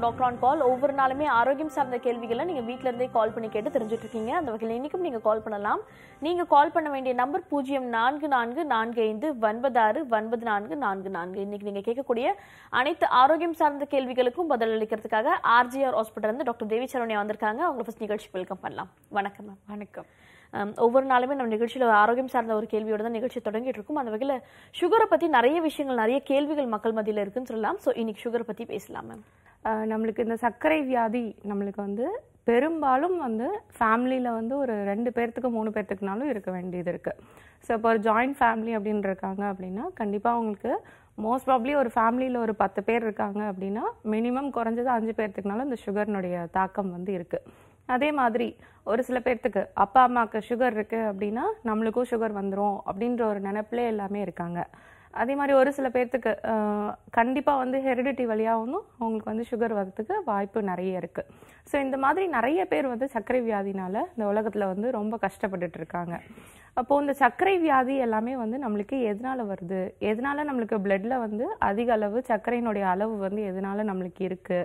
Doctor on கால் ஒவ்வொரு நாளுமே ஆரோக்கியம் சார்ந்த கேள்விகளை நீங்க வீட்ல இருந்தே கால் பண்ணி கேட்டு தெரிஞ்சுட்டு இருக்கீங்க அந்த வகையில் இன்னைக்கும் நீங்க கால் பண்ணலாம் நீங்க கால் பண்ண வேண்டிய நம்பர் பூஜ்ஜியம் நான்கு நான்கு நான்கு ஐந்து ஒன்பது ஆறு ஒன்பது நான்கு நான்கு நான்கு இன்னைக்கு நீங்க கேட்கக்கூடிய அனைத்து ஆரோக்கியம் சார்ந்த கேள்விகளுக்கும் பதில் அளிக்கிறதுக்காக ஆர்ஜிஆர் ஹாஸ்பிட்டல் இருந்து டாக்டர் தேவி சரவணி வந்திருக்காங்க அவங்க ஃபர்ஸ்ட் நிகழ்ச்சி வெல்கம் பண்ணலாம் வணக்கம் மேம் வணக்கம் ஆம், ஒவ்வொரு நாளுமே நம்ம நிகழ்ச்சியில் ஒரு ஆரோக்கியம் சார்ந்த ஒரு கேள்வியோட தான் நிகழ்ச்சி தொடங்கிட்டு இருக்கும் அந்த வகையில் சுகரை பற்றி நிறைய விஷயங்கள் நிறைய கேள்விகள் மக்கள் மத்தியில் இருக்குன்னு சொல்லலாம் ஸோ இன்னைக்கு சுகரை பற்றி பேசலாம் மேம் அஹ் நம்மளுக்கு இந்த சர்க்கரை வியாதி நம்மளுக்கு வந்து பெரும்பாலும் வந்து ஃபேமிலியில் வந்து ஒரு ரெண்டு பேர்த்துக்கு மூணு பேர்த்துக்குனாலும் இருக்க வேண்டியது இருக்குது ஸோ இப்போ ஒரு ஜாயிண்ட் ஃபேமிலி அப்படின்னு இருக்காங்க அப்படின்னா கண்டிப்பாக அவங்களுக்கு மோஸ்ட் ப்ராப்ளி ஒரு ஃபேமிலியில் ஒரு பத்து பேர் இருக்காங்க அப்படின்னா மினிமம் குறைஞ்சது அஞ்சு பேர்த்துக்குனாலும் இந்த சுகர்னுடைய தாக்கம் வந்து இருக்குது அதே மாதிரி ஒரு சில பேர்த்துக்கு அப்பா அம்மாவுக்கு சுகர் இருக்கு அப்படின்னா நம்மளுக்கும் சுகர் வந்துடும் அப்படின்ற ஒரு நினைப்பிலே எல்லாமே இருக்காங்க அதே மாதிரி ஒரு சில பேர்த்துக்கு அஹ், கண்டிப்பா வந்து ஹெரிடிட்டி வழியாகவும் அவங்களுக்கு வந்து சுகர் வரதுக்கு வாய்ப்பு நிறைய இருக்கு ஸோ இந்த மாதிரி நிறைய பேர் வந்து சர்க்கரை வியாதினால இந்த உலகத்துல வந்து ரொம்ப கஷ்டப்பட்டுட்டு இருக்காங்க அப்போ இந்த சர்க்கரை வியாதி எல்லாமே வந்து நம்மளுக்கு எதனால வருது எதனால நம்மளுக்கு பிளட்ல வந்து அதிக அளவு சர்க்கரையினுடைய அளவு வந்து எதனால நம்மளுக்கு இருக்கு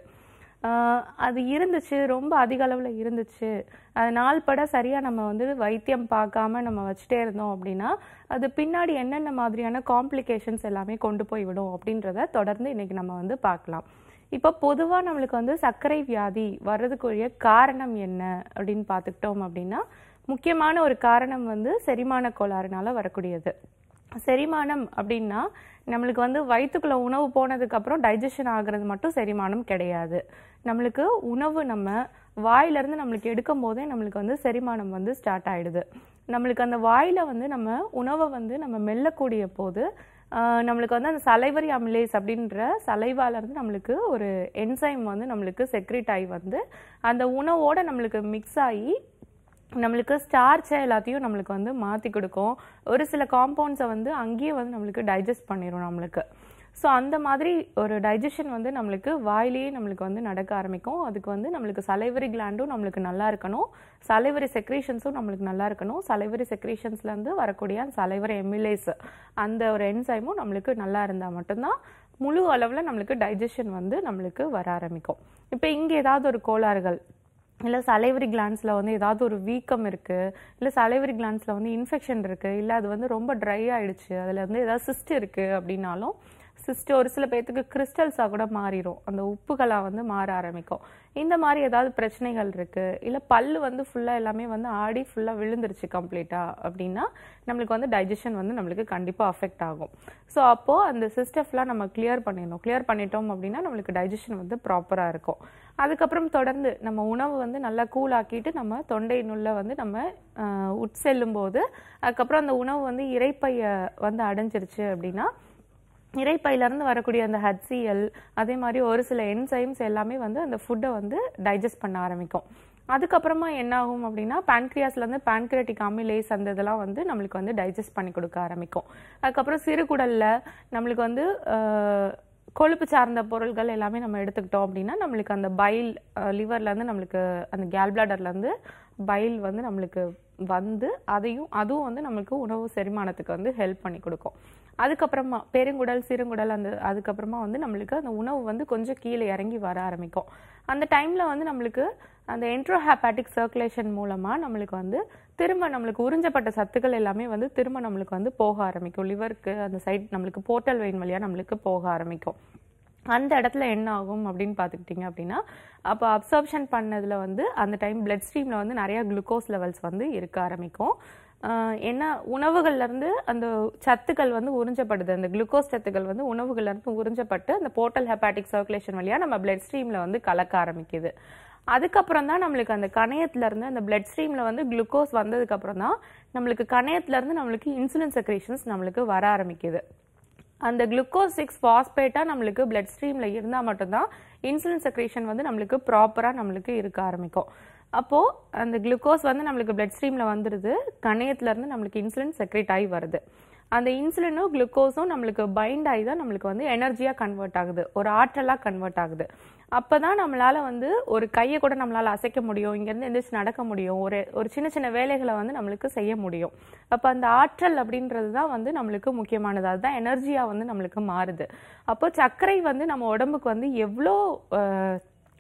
ஆஹ் அது இருந்துச்சு ரொம்ப அதிக அளவில் இருந்துச்சு அது நாள்பட சரியாக நம்ம வந்து வைத்தியம் பார்க்காம நம்ம வச்சுட்டே இருந்தோம் அப்படின்னா அது பின்னாடி என்னென்ன மாதிரியான காம்ப்ளிகேஷன்ஸ் எல்லாமே கொண்டு போய் விடும் அப்படின்றத தொடர்ந்து இன்னைக்கு நம்ம வந்து பார்க்கலாம் இப்போ பொதுவாக நம்மளுக்கு வந்து சர்க்கரை வியாதி வர்றதுக்குரிய காரணம் என்ன அப்படின்னு பார்த்துக்கிட்டோம் அப்படின்னா முக்கியமான ஒரு காரணம் வந்து செரிமான கோளாறுனால வரக்கூடியது செரிமானம் அப்படின்னா நம்மளுக்கு வந்து வயிற்றுக்குள்ள உணவு போனதுக்கு அப்புறம் டைஜஷன் ஆகுறது மட்டும் செரிமானம் கிடையாது நம்மளுக்கு உணவு நம்ம வாயிலிருந்து நம்மளுக்கு எடுக்கும் போதே நம்மளுக்கு வந்து செரிமானம் வந்து ஸ்டார்ட் ஆயிடுது நம்மளுக்கு அந்த வாயில வந்து நம்ம உணவை வந்து நம்ம மெல்லக்கூடிய போது ஆஹ், நம்மளுக்கு வந்து அந்த சலைவரி அமிலேஸ் அப்படின்ற சலைவால இருந்து நம்மளுக்கு ஒரு என்சைம் வந்து நம்மளுக்கு செக்ரிட் ஆகி வந்து அந்த உணவோட நம்மளுக்கு மிக்ஸ் ஆகி நம்மளுக்கு ஸ்டார்ச்சை எல்லாத்தையும் நம்மளுக்கு வந்து மாற்றி கொடுக்கும் ஒரு சில காம்பவுண்ட்ஸை வந்து அங்கேயே வந்து நம்மளுக்கு டைஜஸ்ட் பண்ணிடும் நம்மளுக்கு ஸோ அந்த மாதிரி ஒரு டைஜஷன் வந்து நம்மளுக்கு வாயிலேயே நம்மளுக்கு வந்து நடக்க ஆரம்பிக்கும் அதுக்கு வந்து நம்மளுக்கு சலைவரி கிளாண்டும் நம்மளுக்கு நல்லா இருக்கணும் சலைவரி செக்ரேஷன்ஸும் நம்மளுக்கு நல்லா இருக்கணும் சலைவரி செக்ரேஷன்ஸ்லேருந்து வரக்கூடிய அந்த சலைவரி எமிலேஸ் அந்த ஒரு என்சைமும் நம்மளுக்கு நல்லா இருந்தால் மட்டும்தான் முழு அளவில் நம்மளுக்கு டைஜஷன் வந்து நம்மளுக்கு வர ஆரம்பிக்கும் இப்போ இங்கே ஏதாவது ஒரு கோளாறுகள் இல்லை சலைவரி கிளான்ஸில் வந்து ஏதாவது ஒரு வீக்கம் இருக்குது இல்லை சலைவரி கிளான்ஸில் வந்து இன்ஃபெக்ஷன் இருக்குது இல்லை அது வந்து ரொம்ப ட்ரை ஆயிடுச்சு அதில் வந்து ஏதாவது சிஸ்ட் இருக்குது அப்படின்னாலும் சிஸ்ட் ஒரு சில பேர்த்துக்கு கிறிஸ்டல்ஸாக கூட மாறிடும் அந்த உப்புகளாக வந்து மாற ஆரம்பிக்கும் இந்த மாதிரி ஏதாவது பிரச்சனைகள் இருக்குது இல்லை பல்லு வந்து ஃபுல்லாக எல்லாமே வந்து ஆடி ஃபுல்லாக விழுந்துருச்சு கம்ப்ளீட்டாக அப்படின்னா நம்மளுக்கு வந்து டைஜஷன் வந்து நம்மளுக்கு கண்டிப்பாக அஃபெக்ட் ஆகும் ஸோ அப்போது அந்த சிஸ்டம்லாம் நம்ம கிளியர் பண்ணிடணும் கிளியர் பண்ணிட்டோம் அப்படின்னா நம்மளுக்கு டைஜஷன் வந்து ப்ராப்பராக இருக்கும் அதுக்கப்புறம் தொடர்ந்து நம்ம உணவு வந்து நல்லா கூல் ஆக்கிட்டு நம்ம தொண்டை நுள்ள வந்து நம்ம ஆஹ், உட்செல்லும் போது அதுக்கப்புறம் அந்த உணவு வந்து இறைப்பைய வந்து அடைஞ்சிருச்சு அப்படின்னா இறைப்பையிலேருந்து வரக்கூடிய அந்த ஹச்சிஎல் அதே மாதிரி ஒரு சில என்சைம்ஸ் எல்லாமே வந்து அந்த ஃபுட்டை வந்து டைஜஸ்ட் பண்ண ஆரம்பிக்கும் அதுக்கப்புறமா என்ன ஆகும் அப்படின்னா pancreasல-இருந்து pancreatic amylase அந்த இதெல்லாம் வந்து நம்மளுக்கு வந்து டைஜஸ்ட் பண்ணி கொடுக்க ஆரம்பிக்கும் அதுக்கப்புறம் சிறுகுடல்ல நம்மளுக்கு வந்து ஆஹ், கொழுப்பு சார்ந்த பொருள்கள் எல்லாமே நம்ம எடுத்துக்கிட்டோம் அப்படின்னா நம்மளுக்கு அந்த பைல் லிவர்ல இருந்து நம்மளுக்கு அந்த கேல் பிளாடர்ல இருந்து பைல் வந்து நம்மளுக்கு வந்து அதையும் அதுவும் வந்து நம்மளுக்கு உணவு செரிமானத்துக்கு வந்து ஹெல்ப் பண்ணி கொடுக்கும் அதுக்கப்புறமா பெருங்குடல் சிறுங்குடல் அந்த அதுக்கப்புறமா வந்து நம்மளுக்கு அந்த உணவு வந்து கொஞ்சம் கீழே இறங்கி வர ஆரம்பிக்கும் அந்த டைம்ல வந்து நம்மளுக்கு அந்த என்ட்ரோஹேப்பாட்டிக் சர்க்குலேஷன் மூலமா நம்மளுக்கு வந்து திரும்ப நம்மளுக்கு உறிஞ்சப்பட்ட சத்துக்கள் எல்லாமே வந்து திரும்ப நம்மளுக்கு வந்து போக ஆரம்பிக்கும் லிவருக்கு அந்த சைட் நம்மளுக்கு போர்ட்டல் வெயின் வழியா நம்மளுக்கு போக ஆரம்பிக்கும் அந்த இடத்துல என்ன ஆகும் அப்படின்னு பார்த்துக்கிட்டிங்க அப்படின்னா அப்போ அப்சர்ப்ஷன் பண்ணதுல வந்து அந்த டைம் பிளட் ஸ்ட்ரீமில் வந்து நிறைய குளுக்கோஸ் லெவல்ஸ் வந்து இருக்க ஆரம்பிக்கும் ஆஹ் என்ன உணவுகள்ல இருந்து அந்த சத்துக்கள் வந்து உறிஞ்சப்படுது அந்த குளுக்கோஸ் சத்துக்கள் வந்து உணவுகள்ல இருந்து உறிஞ்சப்பட்டு அந்த போர்ட்டல் ஹெப்பாட்டிக் சர்க்குலேஷன் வழியா நம்ம பிளட் ஸ்ட்ரீம்ல வந்து கலக்க ஆரம்பிக்குது அதுக்கப்புறம் தான் நம்மளுக்கு அந்த கணையத்துல இருந்து அந்த பிளட் ஸ்ட்ரீம்ல வந்து குளுக்கோஸ் வந்ததுக்கு அப்புறம் தான் நம்மளுக்கு கணையத்துல இருந்து நம்மளுக்கு இன்சுலின் செக்ரேஷன்ஸ் நம்மளுக்கு வர ஆரம்பிக்குது அந்த குளுக்கோஸ் சிக்ஸ் ஃபாஸ்பேட்டா நம்மளுக்கு பிளட் ஸ்ட்ரீம்ல இருந்தா மட்டும்தான் இன்சுலின் செக்ரேஷன் வந்து நம்மளுக்கு ப்ராப்பரா நம்மளுக்கு இருக்க ஆரம்பிக்கும் அப்போ அந்த குளுக்கோஸ் வந்து நம்மளுக்கு பிளட் ஸ்ட்ரீம்ல வந்துருது கணையத்துல இருந்து நம்மளுக்கு இன்சுலின் செக்ரேட் ஆகி வருது அந்த இன்சுலினும் குளுக்கோஸும் நம்மளுக்கு பைண்ட் ஆகி தான் நம்மளுக்கு வந்து எனர்ஜியா கன்வெர்ட் ஆகுது ஒரு ஆற்றலா கன்வெர்ட் ஆகுது அப்பதான் நம்மளால வந்து ஒரு கையை கூட நம்மளால அசைக்க முடியும் இங்க இருந்து எந்திரிச்சு நடக்க முடியும் ஒரு ஒரு சின்ன சின்ன வேலைகளை வந்து நம்மளுக்கு செய்ய முடியும் அப்ப அந்த ஆற்றல் அப்படின்றது தான் வந்து நம்மளுக்கு முக்கியமானது அதுதான் எனர்ஜியா வந்து நம்மளுக்கு மாறுது அப்போ சர்க்கரை வந்து நம்ம உடம்புக்கு வந்து எவ்வளோ அஹ்,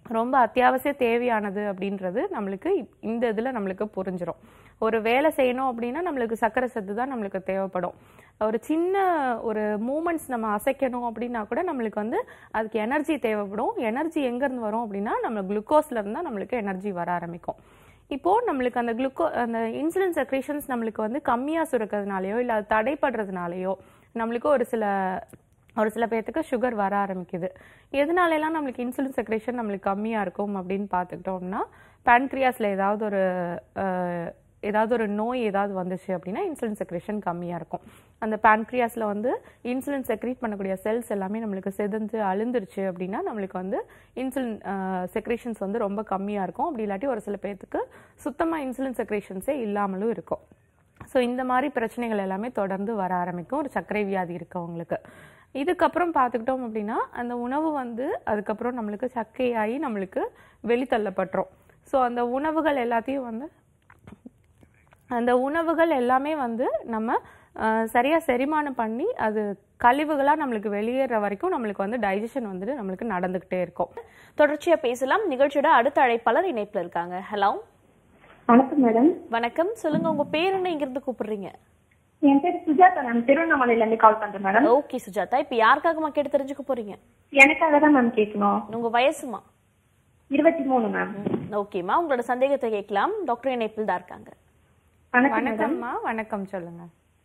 ரொம்ப அத்தியாவசிய தேவையானது அப்படின்றது நம்மளுக்கு இப்- இந்த இதில் நம்மளுக்கு புரிஞ்சிரும் ஒரு வேலை செய்யணும் அப்படின்னா நம்மளுக்கு சர்க்கரை சத்து தான் நம்மளுக்கு தேவைப்படும் ஒரு சின்ன ஒரு மூமெண்ட்ஸ் நம்ம அசைக்கணும் அப்படின்னா கூட நம்மளுக்கு வந்து அதுக்கு எனர்ஜி தேவைப்படும் எனர்ஜி எங்கேருந்து வரும் அப்படின்னா நம்ம குளுக்கோஸ்ல இருந்தால் நம்மளுக்கு எனர்ஜி வர ஆரம்பிக்கும் இப்போ நம்மளுக்கு அந்த குளுக்கோ அந்த இன்சுலின் செக்ரேஷன்ஸ் நம்மளுக்கு வந்து கம்மியாக சுரக்கிறதுனாலயோ இல்லை அது தடைப்படுறதுனாலயோ நம்மளுக்கு ஒரு சில ஒரு சில பேர்த்துக்கு சுகர் வர ஆரம்பிக்குது எதனால எல்லாம் நம்மளுக்கு இன்சுலின் செக்ரேஷன் நம்மளுக்கு கம்மியாக இருக்கும் அப்படின்னு பார்த்துக்கிட்டோம்னா pancreasல ஏதாவது ஒரு அஹ், ஏதாவது ஒரு நோய் ஏதாவது வந்துச்சு அப்படின்னா இன்சுலின் செக்ரேஷன் கம்மியாக இருக்கும் அந்த pancreasல வந்து இன்சுலின் செக்ரேட் பண்ணக்கூடிய செல்ஸ் எல்லாமே நம்மளுக்கு செதஞ்சு அழுந்துருச்சு அப்படின்னா நம்மளுக்கு வந்து இன்சுலின் செக்ரேஷன்ஸ் வந்து ரொம்ப கம்மியாக இருக்கும் அப்படி இல்லாட்டி ஒரு சில பேர்த்துக்கு சுத்தமாக இன்சுலின் செக்ரேஷன்ஸே இல்லாமலும் இருக்கும் ஸோ இந்த மாதிரி பிரச்சனைகள் எல்லாமே தொடர்ந்து வர ஆரம்பிக்கும் ஒரு சர்க்கரை வியாதி இருக்கவங்களுக்கு இதுக்கப்புறம் பார்த்துக்கிட்டோம் அப்படின்னா அந்த உணவு வந்து அதுக்கப்புறம் நம்மளுக்கு சக்கையாகி நம்மளுக்கு வெளித்தள்ளப்பட்டுரும் ஸோ அந்த உணவுகள் எல்லாத்தையும் வந்து அந்த உணவுகள் எல்லாமே வந்து நம்ம அஹ், சரியா செரிமானம் பண்ணி அது கழிவுகளா நம்மளுக்கு வெளியேற வரைக்கும் நம்மளுக்கு வந்து டைஜஷன் வந்துட்டு நம்மளுக்கு நடந்துகிட்டே இருக்கும் தொடர்ச்சியா பேசலாம் நிகழ்ச்சியோட அடுத்த அழைப்பாளர் இணைப்புல இருக்காங்க ஹலோ வணக்கம் மேடம் வணக்கம் சொல்லுங்க உங்க பேர் என்ன இங்கிருந்து கூப்பிடுறீங்க என் பேர் சுஜாதா மேம் திருவண்ணாமலையில இருந்து கால் பண்றேன் மேடம் ஓகே சுஜாதா இப்ப யாருக்காகமா கேட்டு தெரிஞ்சுக்க போறீங்க எனக்காக தான் மேம் கேட்கணும் உங்க வயசுமா இருபத்தி மூணு மேம் ஓகேம்மா உங்களோட சந்தேகத்தை கேட்கலாம் டாக்டர் இணைப்பில் தான் இருக்காங்க வணக்கம் மேடம் வணக்கம்மா வணக்கம் சொல்லுங்க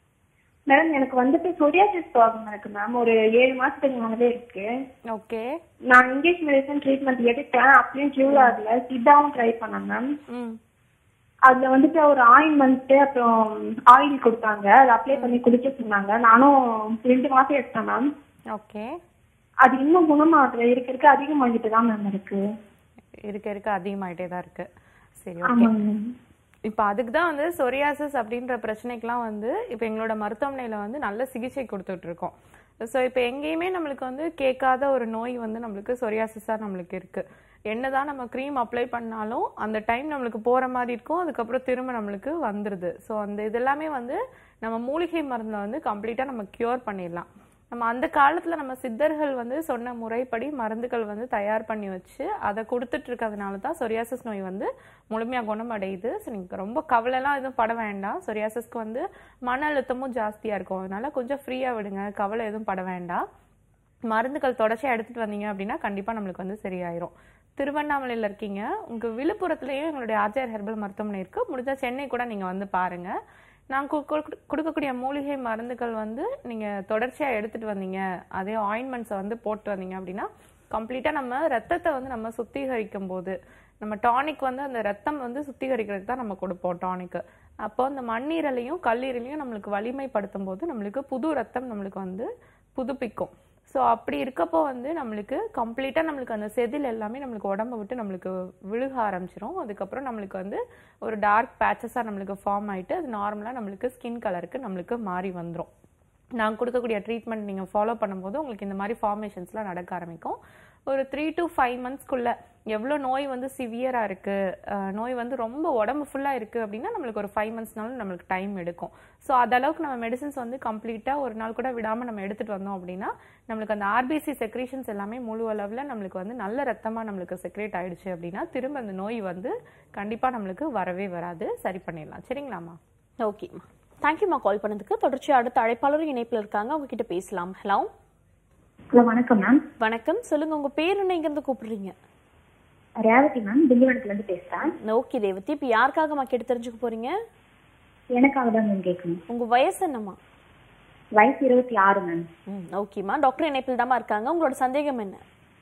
மேடம் எனக்கு வந்துட்டு சொரியாசிஸ் ப்ராப்ளம் இருக்கு மேம் ஒரு ஏழு மாசத்துக்கு முன்னாலே இருக்கு ஓகே நான் இங்கிலீஷ் மெடிசன் ட்ரீட்மெண்ட் எடுத்தேன் அப்படியும் கியூர் ஆகல சித்தாவும் ட்ரை பண்ணேன் மேம் ம் அதுல வந்துட்டு ஒரு ஆயின்மெண்ட் அப்புறம் ஆயில் கொடுத்தாங்க அதை அப்ளை பண்ணி குடிக்க சொன்னாங்க நானும் ரெண்டு மாசம் எடுத்தேன் மேம் ஓகே அது இன்னும் குணமாகல இருக்க இருக்க அதிகமாகிட்டு தான் மேம் இருக்கு இருக்க இருக்க அதிகமாயிட்டே தான் இருக்கு சரி ஓகே ஆமாங்க மேம் இப்போ அதுக்கு தான் வந்து சொரியாசிஸ் அப்படின்ற பிரச்சனைக்கெலாம் வந்து இப்போ எங்களோட மருத்துவமனையில் வந்து நல்ல சிகிச்சை கொடுத்துட்டு இருக்கோம் ஸோ இப்போ எங்கேயுமே நம்மளுக்கு வந்து கேட்காத ஒரு நோய் வந்து நம்மளுக்கு சொரியாசிஸாக நம்மளுக்கு இருக்கு என்னதான் நம்ம க்ரீம் அப்ளை பண்ணாலும் அந்த டைம் நம்மளுக்கு போகிற மாதிரி இருக்கும் அதுக்கப்புறம் திரும்ப நம்மளுக்கு வந்துடுது ஸோ அந்த இதெல்லாமே வந்து நம்ம மூலிகை மருந்தில் வந்து கம்ப்ளீட்டாக நம்ம க்யூர் பண்ணிடலாம் நம்ம அந்த காலத்துல நம்ம சித்தர்கள் வந்து சொன்ன முறைப்படி மருந்துகள் வந்து தயார் பண்ணி வச்சு அதை கொடுத்துட்டு இருக்கிறதுனால தான் சொரியாசிஸ் நோய் வந்து முழுமையா குணமடையுது ஸோ நீங்க ரொம்ப கவலைலாம் எதுவும் பட வேண்டாம் சொரியாசிஸ்க்கு வந்து மன அழுத்தமும் ஜாஸ்தியா இருக்கும் அதனால கொஞ்சம் ஃப்ரீயா விடுங்க கவலை எதுவும் பட வேண்டாம் மருந்துகள் தொடர்ச்சியா எடுத்துட்டு வந்தீங்க அப்படின்னா கண்டிப்பா நம்மளுக்கு வந்து சரியாயிரும் திருவண்ணாமலையில இருக்கீங்க உங்க விழுப்புரத்துலயும் எங்களுடைய ஆர்ஜிஆர் ஹெர்பல் மருத்துவமனை இருக்கு முடிஞ்சா சென்னை கூட நீங்க வந்து பாருங்க நான் கு- கு- கொடுக்கக்கூடிய மூலிகை மருந்துகள் வந்து நீங்க தொடர்ச்சியா எடுத்துட்டு வந்தீங்க அதே ஆயின்மெண்ட்ஸை வந்து போட்டு வந்தீங்க அப்படின்னா கம்ப்ளீட்டா நம்ம ரத்தத்தை வந்து நம்ம சுத்திகரிக்கும் போது நம்ம டானிக் வந்து அந்த ரத்தம் வந்து சுத்திகரிக்கிறதுக்கு தான் நம்ம கொடுப்போம் டானிக் அப்போ அந்த மண்ணீரலையும் கல்லீரலையும் நம்மளுக்கு வலிமைப்படுத்தும் போது நம்மளுக்கு புது ரத்தம் நம்மளுக்கு வந்து புதுப்பிக்கும் ஸோ அப்படி இருக்கப்போ வந்து நம்மளுக்கு கம்ப்ளீட்டாக நம்மளுக்கு அந்த செதில் எல்லாமே நம்மளுக்கு உடம்ப விட்டு நம்மளுக்கு விழுக ஆரம்பிச்சிரும் அதுக்கப்புறம் நம்மளுக்கு வந்து ஒரு டார்க் பேச்சஸாக நம்மளுக்கு ஃபார்ம் ஆயிட்டு அது நார்மலாக நம்மளுக்கு ஸ்கின் கலருக்கு நம்மளுக்கு மாறி வந்துரும் நான் கொடுக்கக்கூடிய ட்ரீட்மெண்ட் நீங்கள் ஃபாலோ பண்ணும்போது உங்களுக்கு இந்த மாதிரி ஃபார்மேஷன்ஸ்லாம் நடக்க ஆரம்பிக்கும் ஒரு த்ரீ to ஃபைவ் மந்த்ஸ்க்குள்ள எவ்வளோ நோய் வந்து சிவியராக இருக்குது நோய் வந்து ரொம்ப உடம்பு ஃபுல்லாக இருக்குது அப்படின்னா நம்மளுக்கு ஒரு ஃபைவ் மந்த்ஸ்னாலும் நம்மளுக்கு டைம் எடுக்கும் ஸோ அதளவுக்கு நம்ம மெடிசன்ஸ் வந்து கம்ப்ளீட்டாக ஒரு நாள் கூட விடாமல் நம்ம எடுத்துகிட்டு வந்தோம் அப்படின்னா நம்மளுக்கு அந்த ஆர்பிசி செக்ரேஷன்ஸ் எல்லாமே முழு அளவில் நம்மளுக்கு வந்து நல்ல ரத்தமாக நம்மளுக்கு செக்ரேட் ஆயிடுச்சு அப்படின்னா திரும்ப அந்த நோய் வந்து கண்டிப்பாக நம்மளுக்கு வரவே வராது சரி பண்ணிடலாம் சரிங்களாம்மா ஓகேம்மா தேங்க்யூம்மா கால் பண்ணதுக்கு தொடர்ச்சியா அடுத்த அழைப்பாளரும் இணைப்புல இருக்காங்க அவங்க கிட்ட பேசலாம் ஹலோ ஹலோ வணக்கம் மேம் வணக்கம் சொல்லுங்க உங்க பேர் என்ன இங்கிருந்து கூப்பிடுறீங்க ரேவதி மேம் திண்டிவனத்துல இருந்து பேசுறேன் ஓகே தேவதி இப்ப யாருக்காகமா கேட்டு தெரிஞ்சுக்க போறீங்க எனக்காக தான் மேம் கேட்கணும் உங்க வயசு என்னம்மா வயசு இருபத்தி ஆறு மேம் ம் ஓகேம்மா டாக்டர் இணைப்பில் தாம்மா இருக்காங்க உங்களோட சந்தேகம் என்ன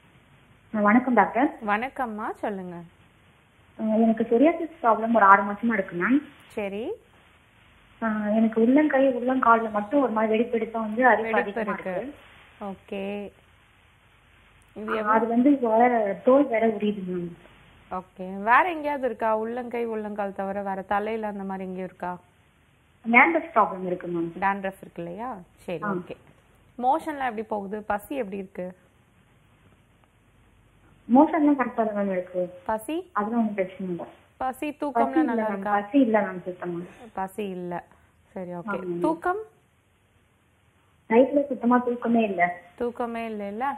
வணக்கம் டாக்டர் வணக்கம்மா சொல்லுங்க அஹ் எனக்கு சொரியாசிஸ் ப்ராப்ளம் ஒரு ஆறு மாசமா இருக்கு மேம் சரி அஹ் எனக்கு உள்ளங்கை உள்ளங்கால்ல மட்டும் ஒரு மாதிரி வெடிப்பெடுப்பா வந்து அரிப்பு வெடிப்பு அதிகமா இருக்கு இருக்கு ஓகே இது அஹ் அது வந்து வேற தோல் வேற உரியுது மேம் ஓகே வேற எங்கேயாவது இருக்கா உள்ளங்கை உள்ளங்கால் தவிர வேற தலையில அந்த மாதிரி எங்கேயும் இருக்கா மேண்டஸ் ப்ராப்ளம் இருக்கு மேம் டேண்ட்ரஃப் இருக்கு இல்லையா சரி ஓகே மோஷன்லாம் எப்படி போகுது பசி எப்படி இருக்கு மோஷன்லாம் கரெக்டா தான் மேம் இருக்கு பசி அதெல்லாம் ஒன்றும் பிரச்சனை இல்லை பசி பசி தூக்கம்லாம் இல்ல நல்லா மேம் இருக்கா பசி இல்ல மேம் சுத்தமா பசி இல்ல சரி ஓகே தூக்கம் நைட்ல சுத்தமா தூக்கமே இல்ல தூக்கமே இல்ல இல்ல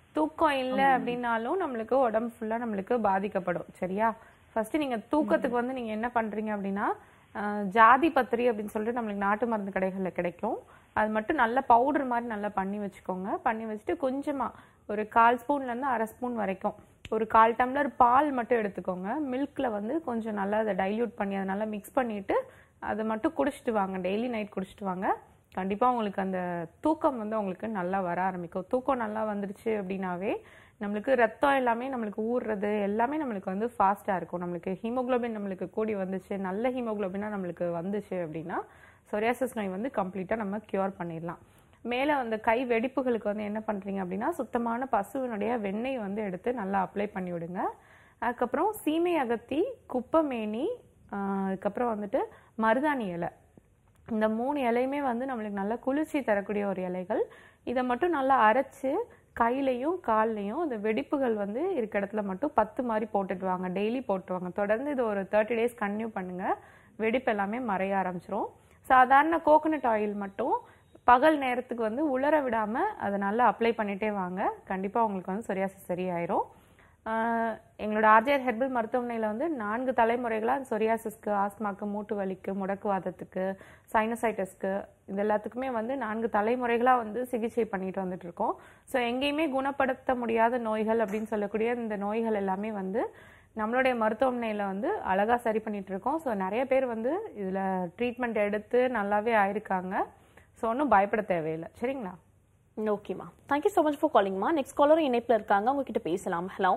தூக்கம் இல்லை அப்படின்னாலும் நம்மளுக்கு உடம்பு ஃபுல்லாக நம்மளுக்கு பாதிக்கப்படும் சரியா ஃபர்ஸ்ட் நீங்க தூக்கத்துக்கு வந்து நீங்க என்ன பண்றீங்க அப்படின்னா அஹ், ஜாதி பத்திரி அப்படின்னு சொல்லிட்டு நம்மளுக்கு நாட்டு மருந்து கடைகளில் கிடைக்கும் அது மட்டும் நல்ல பவுடர் மாதிரி நல்லா பண்ணி வச்சுக்கோங்க பண்ணி வச்சுட்டு கொஞ்சமா ஒரு கால் ஸ்பூன்ல இருந்து அரை ஸ்பூன் வரைக்கும் ஒரு கால் டம்ளர் பால் மட்டும் எடுத்துக்கோங்க மில்க்ல வந்து கொஞ்சம் நல்லா அதை டைல்யூட் பண்ணி அதை நல்லா மிக்ஸ் பண்ணிட்டு அதை மட்டும் குடிச்சிட்டு வாங்க டெய்லி நைட் குடிச்சிட்டு வாங்க கண்டிப்பா உங்களுக்கு அந்த தூக்கம் வந்து உங்களுக்கு நல்லா வர ஆரம்பிக்கும் தூக்கம் நல்லா வந்துருச்சு அப்படின்னாவே நம்மளுக்கு ரத்தம் எல்லாமே நம்மளுக்கு ஊறுறது எல்லாமே நம்மளுக்கு வந்து ஃபாஸ்டா இருக்கும் நம்மளுக்கு ஹீமோகுளோபின் நம்மளுக்கு கூடி வந்துச்சு நல்ல ஹீமோகுளோபினா நம்மளுக்கு வந்துச்சு அப்படின்னா சொரியாசிஸ் நோய் வந்து கம்ப்ளீட்டா நம்ம கியூர் பண்ணிடலாம் மேலே அந்த கை வெடிப்புகளுக்கு வந்து என்ன பண்றீங்க அப்படின்னா சுத்தமான பசுவினுடைய வெண்ணெய் வந்து எடுத்து நல்லா அப்ளை பண்ணி விடுங்க அதுக்கப்புறம் சீமை அகத்தி குப்பைமேனி ஆஹ் அதுக்கப்புறம் வந்துட்டு மருதாணி இலை இந்த மூணு இலையுமே வந்து நம்மளுக்கு நல்ல குளிர்ச்சி தரக்கூடிய ஒரு இலைகள் இதை மட்டும் நல்லா அரைச்சு கையிலையும் கால்லையும் இந்த வெடிப்புகள் வந்து இருக்க இடத்துல மட்டும் பத்து மாதிரி போட்டுட்டு வாங்க டெய்லி போட்டு வாங்க தொடர்ந்து இது ஒரு தேர்ட்டி டேஸ் கன்டினியூ பண்ணுங்க வெடிப்பு எல்லாமே மறைய ஆரம்பிச்சிரும் சாதாரண கோகனட் ஆயில் மட்டும் பகல் நேரத்துக்கு வந்து உலர விடாம அதை நல்லா அப்ளை பண்ணிட்டே வாங்க கண்டிப்பா உங்களுக்கு வந்து சொரியாசிஸ் சரியாயிரும் ஆஹ் எங்களோட ஆர்ஜிஆர் ஹெர்பல் மருத்துவமனையில் வந்து நான்கு தலைமுறைகளாக சொரியாசிஸ்க்கு ஆஸ்மாக்கு மூட்டு வலிக்கு முடக்குவாதத்துக்கு சைனசைட்டிஸ்க்கு இது எல்லாத்துக்குமே வந்து நான்கு தலைமுறைகளாக வந்து சிகிச்சை பண்ணிட்டு வந்துட்டு இருக்கோம் ஸோ எங்கேயுமே குணப்படுத்த முடியாத நோய்கள் அப்படின்னு சொல்லக்கூடிய இந்த நோய்கள் எல்லாமே வந்து நம்மளுடைய மருத்துவமனையில் வந்து அழகாக சரி பண்ணிட்டு இருக்கோம் ஸோ நிறைய பேர் வந்து இதில் ட்ரீட்மெண்ட் எடுத்து நல்லாவே ஆயிருக்காங்க ஸோ ஒன்றும் பயப்பட தேவையில்லை சரிங்களா ஓகேம்மா தேங்க்யூ ஸோ மச் ஃபார் காலிங்மா நெக்ஸ்ட் காலரும் இணைப்பில் இருக்காங்க உங்ககிட்ட பேசலாம் ஹலோ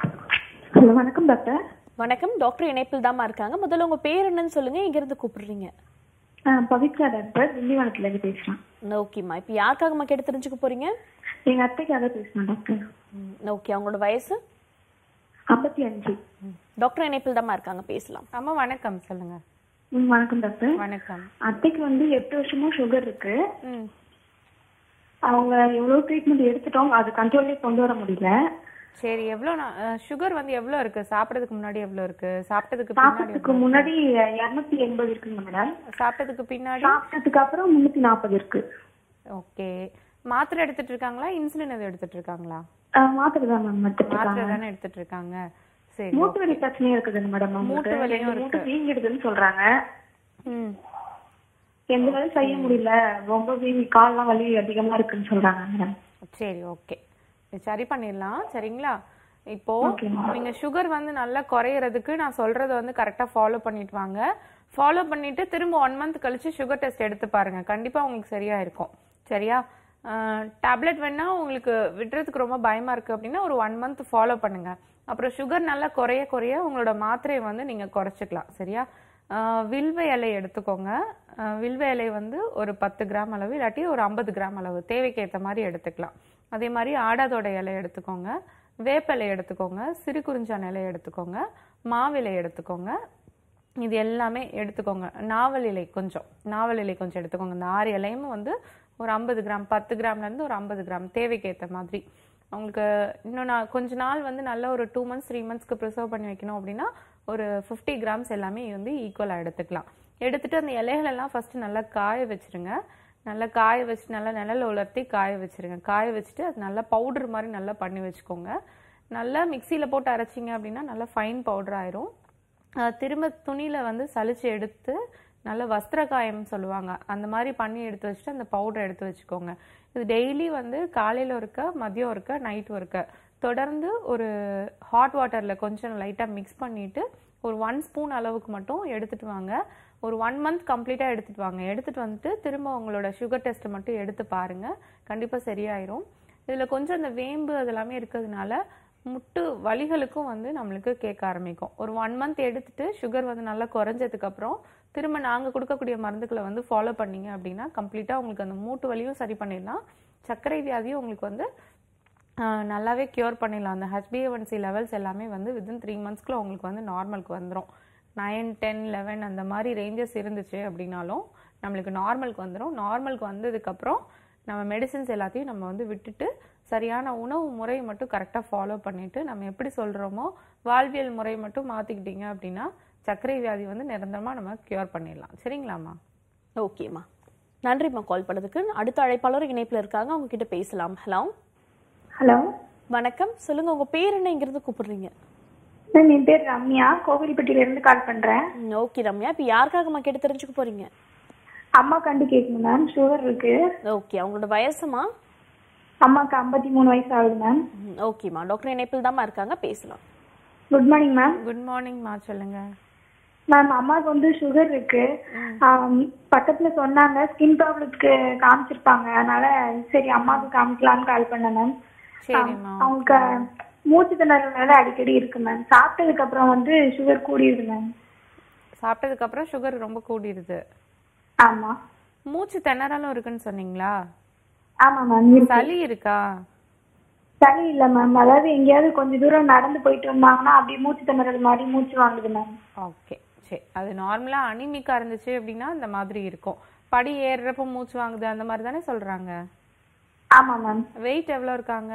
ஹலோ வணக்கம் டாக்டர் வணக்கம் டாக்டர் இணைப்பில் தாம்மா இருக்காங்க முதல்ல உங்க பேர் என்னன்னு சொல்லுங்க இங்கிருந்து கூப்பிடுறீங்க பவித்ரா டாக்டர் திண்டிவனத்துல இருந்து பேசுறேன் ஓகேம்மா இப்போ யாருக்காகம்மா கேட்டு தெரிஞ்சுக்க போறீங்க எங்க அத்தைக்காக பேசுறேன் டாக்டர் ஓகே அவங்களோட வயசு ஐம்பத்தி அஞ்சு டாக்டர் இணைப்பில் தாம்மா இருக்காங்க பேசலாம் அம்மா வணக்கம் சொல்லுங்க ம், வணக்கம் டாக்டர் வணக்கம் அத்தைக்கு வந்து எட்டு வருஷமா சுகர் இருக்கு ம் அவங்க எவ்வளவு ட்ரீட்மெண்ட் எடுத்துட்டோம் அது கண்ட்ரோல்லே கொண்டு வர முடியல சரி எவ்வளோ சுகர் வந்து எவ்வளோ இருக்கு சாப்பிட்றதுக்கு முன்னாடி எவ்வளோ இருக்கு சாப்பிட்டதுக்கு பின்னாடி சாப்பிட்டதுக்கு முன்னாடி இருநூத்தி எண்பது இருக்குங்க மேடம் சாப்பிட்டதுக்கு பின்னாடி சாப்பிட்டதுக்கு அப்புறம் முன்னூத்தி நாற்பது இருக்கு ஓகே மாத்திரை எடுத்துட்டு இருக்காங்களா இன்சுலின் எதுவும் எடுத்துட்டு இருக்காங்களா அஹ், மாத்திரை தான் மேம் எடுத்துட்டு மாத்திரை இருக்காங்க தானே எடுத்துட்டு இருக்காங்க சரி மூட்டு வலி பிரச்சனையும் இருக்குதுங்க மேடம் மூட்டு அவங்களுக்கு வலியும் ரெண்டு மூட்டு வீங்கிடுதுன்னு சொல்றாங்க ம் எந்த வேலையும் செய்ய முடியல ரொம்ப வீங்கி கால்லாம் வலி அதிகமா இருக்குன்னு சொல்றாங்க மேடம் சரி ஓகே சரி பண்ணிடலாம் சரிங்களா இப்போ Okay, ma'am. நீங்க சுகர் வந்து நல்லா குறையறதுக்கு நான் சொல்றத வந்து கரெக்டா ஃபாலோ பண்ணிட்டு வாங்க ஃபாலோ பண்ணிட்டு திரும்ப ஒன் மந்த் கழிச்சு சுகர் டெஸ்ட் எடுத்து பாருங்க கண்டிப்பா உங்களுக்கு சரியா இருக்கும் சரியா டேப்லெட் வேணா உங்களுக்கு விடுறதுக்கு ரொம்ப பயமா இருக்கு அப்படின்னா ஒரு ஒன் மந்த் ஃபாலோ பண்ணுங்க அப்புறம் சுகர் நல்லா குறைய குறைய உங்களோட மாத்திரையை வந்து நீங்க குறைச்சிக்கலாம் சரியா ஆஹ் வில்வ இலை எடுத்துக்கோங்க ஆஹ் வில்வ இலை வந்து ஒரு பத்து கிராம் அளவு இல்லாட்டி ஒரு ஐம்பது கிராம் அளவு தேவைக்கு ஏற்ற மாதிரி எடுத்துக்கலாம் அதே மாதிரி ஆடாதோட இலை எடுத்துக்கோங்க வேப்பிலை எடுத்துக்கோங்க சிறு குறிஞ்சான் இலை எடுத்துக்கோங்க மாவிலை எடுத்துக்கோங்க இது எல்லாமே எடுத்துக்கோங்க நாவல் இலை கொஞ்சம் நாவல் இலை கொஞ்சம் எடுத்துக்கோங்க இந்த ஆறு இலையும் வந்து ஒரு ஐம்பது கிராம் பத்து கிராம்ல இருந்து ஒரு ஐம்பது கிராம் தேவைக்கு ஏற்ற மாதிரி உங்களுக்கு இன்னும் நான் கொஞ்ச நாள் வந்து நல்ல ஒரு டூ மந்த்ஸ் த்ரீ மந்த்ஸ்க்கு ப்ரிசர்வ் பண்ணி வைக்கணும் அப்படின்னா ஒரு ஃபிஃப்டி கிராம்ஸ் எல்லாமே வந்து ஈக்குவலாக எடுத்துக்கலாம் எடுத்துட்டு அந்த இலைகள் எல்லாம் ஃபர்ஸ்ட் நல்லா காய வச்சிருங்க நல்லா காய வச்சு நல்லா நிழல்ல உலர்த்தி காய வச்சிருங்க காய வச்சுட்டு அது நல்லா பவுடர் மாதிரி நல்லா பண்ணி வச்சுக்கோங்க நல்லா மிக்சியில் போட்டு அரைச்சிங்க அப்படின்னா நல்லா ஃபைன் பவுடர் ஆயிரும் அஹ் திரும்ப துணியில வந்து சலிச்சு எடுத்து நல்ல வஸ்திர காயம் சொல்லுவாங்க அந்த மாதிரி பண்ணி எடுத்து வச்சுட்டு அந்த பவுடர் எடுத்து வச்சுக்கோங்க இது டெய்லி வந்து காலையில இருக்க மதியம் இருக்க நைட்டும் இருக்க தொடர்ந்து ஒரு ஹாட் வாட்டர்ல கொஞ்சம் லைட்டா மிக்ஸ் பண்ணிட்டு ஒரு ஒன் ஸ்பூன் அளவுக்கு மட்டும் எடுத்துட்டு வாங்க ஒரு ஒன் மந்த் கம்ப்ளீட்டா எடுத்துட்டு வாங்க எடுத்துட்டு வந்துட்டு திரும்ப உங்களோட சுகர் டெஸ்ட் மட்டும் எடுத்து பாருங்க கண்டிப்பா சரியாயிரும் இதுல கொஞ்சம் இந்த வேம்பு அதெல்லாமே இருக்கிறதுனால முட்டு வலிகளுக்கும் வந்து நம்மளுக்கு கேட்க ஆரம்பிக்கும் ஒரு ஒன் மந்த் எடுத்துட்டு சுகர் வந்து நல்லா குறைஞ்சதுக்கு அப்புறம் திரும்ப நாங்க கொடுக்கக்கூடிய மருந்துகளை வந்து ஃபாலோ பண்ணீங்க அப்படின்னா கம்ப்ளீட்டா உங்களுக்கு அந்த மூட்டு வலியும் சரி பண்ணிடலாம் சர்க்கரை வியாதியும் உங்களுக்கு வந்து ஆஹ், நல்லாவே கியூர் பண்ணிடலாம் அந்த ஹெச்பிஏஒன்சி லெவல்ஸ் எல்லாமே வந்து வித்தின் த்ரீ மந்த்ஸ்க்குள்ள உங்களுக்கு வந்து நார்மலுக்கு வந்துடும் நைன் டென் லெவன் அந்த மாதிரி ரேஞ்சஸ் இருந்துச்சு அப்படின்னாலும் நம்மளுக்கு நார்மலுக்கு வந்துடும் நார்மலுக்கு வந்ததுக்கப்புறம் நம்ம மெடிசின்ஸ் எல்லாத்தையும் நம்ம வந்து விட்டுட்டு சரியான உணவு முறையை மட்டும் கரெக்டாக ஃபாலோ பண்ணிட்டு நம்ம எப்படி சொல்கிறோமோ வாழ்வியல் முறை மட்டும் மாற்றிக்கிட்டீங்க அப்படின்னா சர்க்கரை வியாதி வந்து நிரந்தரமாக நம்ம கியூர் பண்ணிடலாம் சரிங்களாம்மா ஓகேம்மா நன்றிம்மா கால் பண்ணதுக்கு அடுத்த அழைப்பாளர் இணைப்பில் இருக்காங்க அவங்க கிட்ட பேசலாம் ஹலோ ஹலோ வணக்கம் சொல்லுங்க உங்க பேர் என்ன இங்கிருந்து கூப்பிடுறீங்க மேம் என் பேர் ரம்யா கோவில்பட்டியில இருந்து கால் பண்றேன் ஓகே ரம்யா இப்போ யாருக்காகம்மா கேட்டு தெரிஞ்சுக்க போறீங்க அம்மா கண்டு கேட்கணும் மேம் சுகர் இருக்கு ஓகே அவங்களோட வயசுமா அம்மாக்கு ஐம்பத்தி மூணு வயசு ஆகுது மேம் ம், ஓகேம்மா டாக்டர் இணைப்பில் தாம்மா இருக்காங்க பேசலாம் குட் மார்னிங் மேம் குட் மார்னிங்மா சொல்லுங்க மேம் அம்மாவுக்கு வந்து சுகர் இருக்கு ஆம், பக்கத்துல சொன்னாங்க ஸ்கின் ப்ராப்ளத்துக்கு காமிச்சிருப்பாங்க அதனால சரி அம்மாவுக்கு காமிக்கலாம்னு கால் பண்ணேன் மேம் சரிம்மா அவங்களுக்கு மூச்சு திணறல் வேலை அடிக்கடி இருக்கு மேம் சாப்பிட்டதுக்கு அப்புறம் வந்து சுகர் கூடிடுது மேம் சாப்பிட்டதுக்கு அப்புறம் சுகர் ரொம்ப கூடிடுது ஆமா மூச்சு திணறலும் இருக்குன்னு சொன்னீங்களா ஆமா மேம் இருக்கு சளி இருக்கா சளி இல்ல மேம் அதாவது எங்கேயாவது கொஞ்ச தூரம் நடந்து போயிட்டு வந்தாங்கன்னா அப்படியே மூச்சு திணறல் மாதிரி மூச்சு வாங்குது மேம் ஓகே சரி அது நார்மலா அனிமிக்கா இருந்துச்சு அப்படின்னா இந்த மாதிரி இருக்கும் படி ஏறுறப்ப மூச்சு வாங்குது அந்த மாதிரி தானே சொல்றாங்க ஆமா மேம் வெயிட் எவ்வளோ இருக்காங்க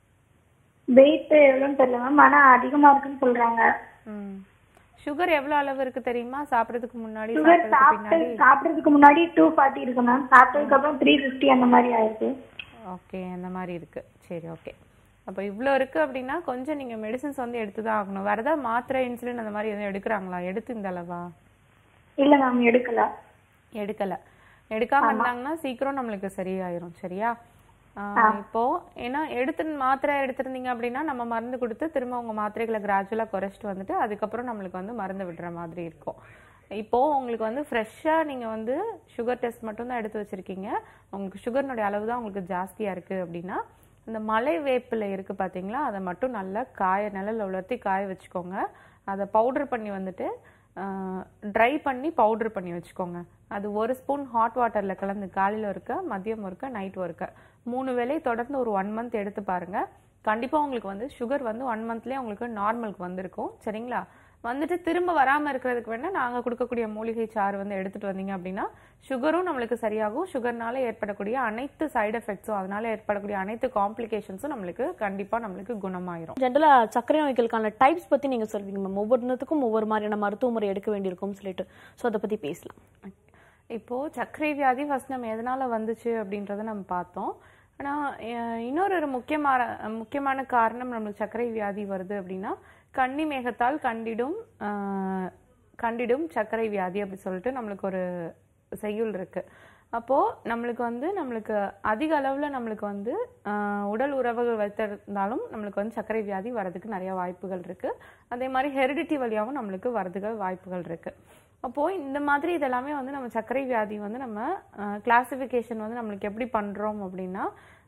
வெயிட் எவ்வளோன்னு தெரியல மேம் ஆனா அதிகமா இருக்குன்னு சொல்றாங்க ம் சுகர் எவ்வளோ அளவு இருக்கு தெரியுமா சாப்பிட்றதுக்கு முன்னாடி சுகர் சாப்பிட்றதுக்கு சாப்பிட்டு பின்னாடி சாப்பிட்றதுக்கு முன்னாடி டூ ஃபார்ட்டி இருக்கு மேம் சாப்பிட்டதுக்கு அப்புறம் த்ரீ ஃபிஃப்டி அந்த மாதிரி ஆயிருக்கு ஓகே அந்த மாதிரி இருக்கு சரி ஓகே அப்போ இவ்வளோ இருக்கு அப்படின்னா கொஞ்சம் நீங்க மெடிசன்ஸ் வந்து எடுத்து தான் ஆகணும் வேற ஏதாவது மாத்திரை இன்சுலின் அந்த மாதிரி எதுவும் எடுக்கிறாங்களா எடுத்து இந்த அளவா இல்ல மேம் எடுக்கல எடுக்கல எடுக்காம இருந்தாங்கன்னா சீக்கிரம் நம்மளுக்கு சரியாயிரும் சரியா ஆஹ் இப்போ ஏன்னா எடுத்து மாத்திரை எடுத்திருந்தீங்க அப்படின்னா நம்ம மருந்து கொடுத்து திரும்ப உங்க மாத்திரைகளை கிராஜுவலா குறைச்சிட்டு வந்துட்டு அதுக்கப்புறம் நம்மளுக்கு வந்து மருந்து விடுற மாதிரி இருக்கும் இப்போ உங்களுக்கு வந்து ஃப்ரெஷ்ஷா நீங்க வந்து சுகர் டெஸ்ட் மட்டும் தான் எடுத்து வச்சிருக்கீங்க உங்களுக்கு சுகர்னுடைய அளவு தான் உங்களுக்கு ஜாஸ்தியா இருக்கு அப்படின்னா இந்த மலை வேப்பிலை இருக்கு பாத்தீங்களா அதை மட்டும் நல்லா காய நிழல்ல உலர்த்தி காய வச்சுக்கோங்க அதை பவுடர் பண்ணி வந்துட்டு ட்ரை பண்ணி பவுடர் பண்ணி வச்சுக்கோங்க அது ஒரு ஸ்பூன் ஹாட் வாட்டர்ல கலந்து காலையில இருக்க மதியம் இருக்க நைட் இருக்க மூணு வேளை தொடர்ந்து ஒரு ஒன் மந்த் எடுத்து பாருங்க கண்டிப்பா உங்களுக்கு வந்து சுகர் வந்து ஒன் மந்த்லயே உங்களுக்கு நார்மலுக்கு வந்திருக்கும் சரிங்களா வந்துட்டு திரும்ப வராம இருக்கிறதுக்கு வேணா நாங்க கொடுக்கக்கூடிய மூலிகை சாறு வந்து எடுத்துட்டு வந்தீங்க அப்படின்னா சுகரும் நம்மளுக்கு சரியாகும் சுகர்னால ஏற்படக்கூடிய அனைத்து சைடு எஃபெக்ட்ஸும் அதனால ஏற்படக்கூடிய அனைத்து காம்ப்ளிகேஷன்ஸும் நம்மளுக்கு கண்டிப்பா நம்மளுக்கு குணமாயிரும் ஜென்ரலா சர்க்கரை நோய்களுக்கான டைப்ஸ் பத்தி நீங்க சொல்வீங்க மேம் ஒவ்வொருத்துக்கும் ஒவ்வொரு மாதிரியான மருத்துவ முறை எடுக்க வேண்டியிருக்கும்னு சொல்லிட்டு ஸோ அதை பத்தி பேசலாம் இப்போ சர்க்கரை வியாதி ஃபர்ஸ்ட் நம்ம எதனால வந்துச்சு அப்படின்றத நம்ம பார்த்தோம் ஆனா அஹ், இன்னொரு ஒரு முக்கியமான முக்கியமான காரணம் நம்மளுக்கு சர்க்கரை வியாதி வருது அப்படின்னா கன்னி மேகத்தால் கண்டிடும் அஹ், கண்டிடும் சர்க்கரை வியாதி அப்படி சொல்லிட்டு நம்மளுக்கு ஒரு செய்யுள் இருக்கு அப்போ நம்மளுக்கு வந்து நம்மளுக்கு அதிக அளவுல நம்மளுக்கு வந்து ஆஹ், உடல் உறவுகள் வைத்திருந்தாலும் நம்மளுக்கு வந்து சர்க்கரை வியாதி வரதுக்கு நிறைய வாய்ப்புகள் இருக்கு அதே மாதிரி ஹெரிடிட்டி வழியாகவும் நம்மளுக்கு வரதுக்கு வாய்ப்புகள் இருக்கு அப்போ இந்த மாதிரி இதெல்லாமே வந்து நம்ம சர்க்கரை வியாதி வந்து நம்ம கிளாசிஃபிகேஷன் வந்து நம்மளுக்கு எப்படி பண்றோம் அப்படின்னா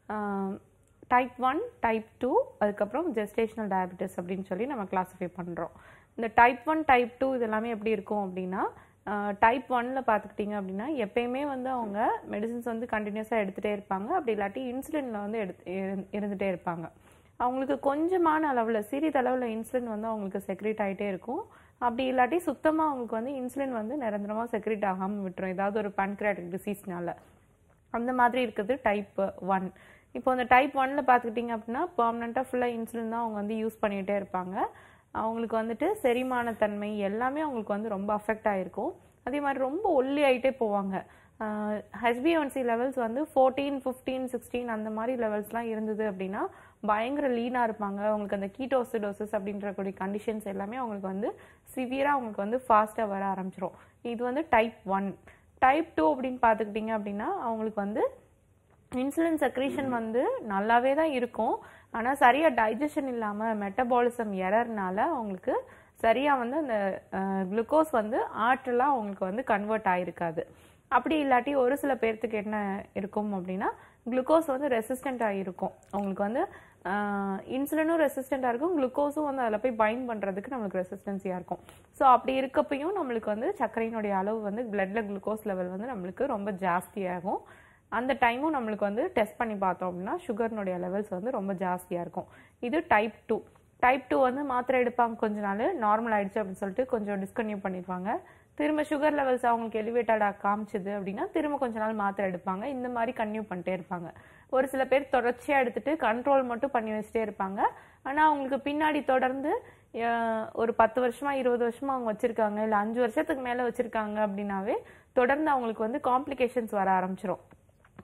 டைப் ஒன் டைப் டூ அதுக்கப்புறம் ஜெஸ்டேஷனல் டயபெட்டிஸ் அப்படின்னு சொல்லி நம்ம கிளாஸிஃபை பண்றோம் இந்த டைப் ஒன் டைப் டூ இதெல்லாமே எப்படி இருக்கும் அப்படின்னா டைப் ஒன்ல பார்த்துக்கிட்டிங்க அப்படின்னா எப்பயுமே வந்து அவங்க மெடிசின்ஸ் வந்து கண்டினியூஸாக எடுத்துகிட்டே இருப்பாங்க அப்படி இல்லாட்டி இன்சுலினில் வந்து எடுத்து இரு- இருந்துகிட்டே இருப்பாங்க அவங்களுக்கு கொஞ்சமான அளவில் சிறிதளவில் இன்சுலின் வந்து அவங்களுக்கு செக்ரேட் ஆகிட்டே இருக்கும் அப்படி இல்லாட்டி சுத்தமாக அவங்களுக்கு வந்து இன்சுலின் வந்து நிரந்தரமாக செக்ரேட் ஆகாமல் விட்டுரும் ஏதாவது ஒரு pancreatic டிசீஸ்னால அந்த மாதிரி இருக்குது டைப் ஒன் இப்போ அந்த டைப் ஒன்ல பார்த்துக்கிட்டிங்க அப்படின்னா பர்மனெண்ட்டாக ஃபுல்லாக இன்சுலின் தான் அவங்க வந்து யூஸ் பண்ணிகிட்டே இருப்பாங்க அவங்களுக்கு வந்துட்டு செரிமானத்தன்மை எல்லாமே அவங்களுக்கு வந்து ரொம்ப அஃபெக்ட் ஆகிருக்கும் அதே மாதிரி ரொம்ப ஒல்லி ஆகிட்டே போவாங்க ஹெச்பிஒன்சி லெவல்ஸ் வந்து ஃபோர்டீன் ஃபிஃப்டீன் சிக்ஸ்டீன் அந்த மாதிரி லெவல்ஸ்லாம் இருந்தது அப்படின்னா பயங்கர லீனாக இருப்பாங்க அவங்களுக்கு அந்த கீட்டோசிடோசிஸ் அப்படின்ற கூடிய கண்டிஷன்ஸ் எல்லாமே அவங்களுக்கு வந்து சிவியராக அவங்களுக்கு வந்து ஃபாஸ்ட்டாக வர ஆரம்பிச்சிரும் இது வந்து டைப் ஒன் டைப் டூ அப்படின்னு பார்த்துக்கிட்டிங்க அப்படின்னா அவங்களுக்கு வந்து இன்சுலின் செக்ரீஷன் வந்து நல்லாவே தான் இருக்கும் ஆனால் சரியாக டைஜஷன் இல்லாமல் மெட்டபாலிசம் எரர்னால அவங்களுக்கு சரியாக வந்து அந்த குளுக்கோஸ் வந்து ஆற்றலாக அவங்களுக்கு வந்து கன்வெர்ட் ஆயிருக்காது அப்படி இல்லாட்டி ஒரு சில பேர்த்துக்கு என்ன இருக்கும் அப்படின்னா குளுக்கோஸ் வந்து ரெசிஸ்டண்ட்டாக இருக்கும் அவங்களுக்கு வந்து இன்சுலினும் ரெசிஸ்டண்ட்டாக இருக்கும் குளுக்கோஸும் வந்து அதில் போய் பைண்ட் பண்ணுறதுக்கு நம்மளுக்கு ரெசிஸ்டன்சியாக இருக்கும் ஸோ அப்படி இருக்கப்பையும் நம்மளுக்கு வந்து சர்க்கரையினுடைய அளவு வந்து பிளட்ல குளுக்கோஸ் லெவல் வந்து நம்மளுக்கு ரொம்ப ஜாஸ்தியாகும் அந்த டைமும் நம்மளுக்கு வந்து டெஸ்ட் பண்ணி பார்த்தோம் அப்படின்னா சுகர்னுடைய லெவல்ஸ் வந்து ரொம்ப ஜாஸ்தியாக இருக்கும் இது டைப் டூ டைப் டூ வந்து மாத்திரை எடுப்பாங்க கொஞ்ச நாள் நார்மல் ஆயிடுச்சு அப்படின்னு சொல்லிட்டு கொஞ்சம் டிஸ்கன்டினியூ பண்ணிப்பாங்க திரும்ப சுகர் லெவல்ஸ் அவங்களுக்கு எலிவேட்டடாக காமிச்சுது அப்படின்னா திரும்ப கொஞ்ச நாள் மாத்திரை எடுப்பாங்க இந்த மாதிரி கன்டினியூ பண்ணிட்டே இருப்பாங்க ஒரு சில பேர் தொடர்ச்சியாக எடுத்துட்டு கண்ட்ரோல் மட்டும் பண்ணி வச்சுட்டே இருப்பாங்க ஆனால் அவங்களுக்கு பின்னாடி தொடர்ந்து அஹ், ஒரு பத்து வருஷமா இருபது வருஷமா அவங்க வச்சிருக்காங்க இல்லை அஞ்சு வருஷத்துக்கு மேலே வச்சிருக்காங்க அப்படின்னாவே தொடர்ந்து அவங்களுக்கு வந்து காம்ப்ளிகேஷன்ஸ் வர ஆரம்பிச்சிரும்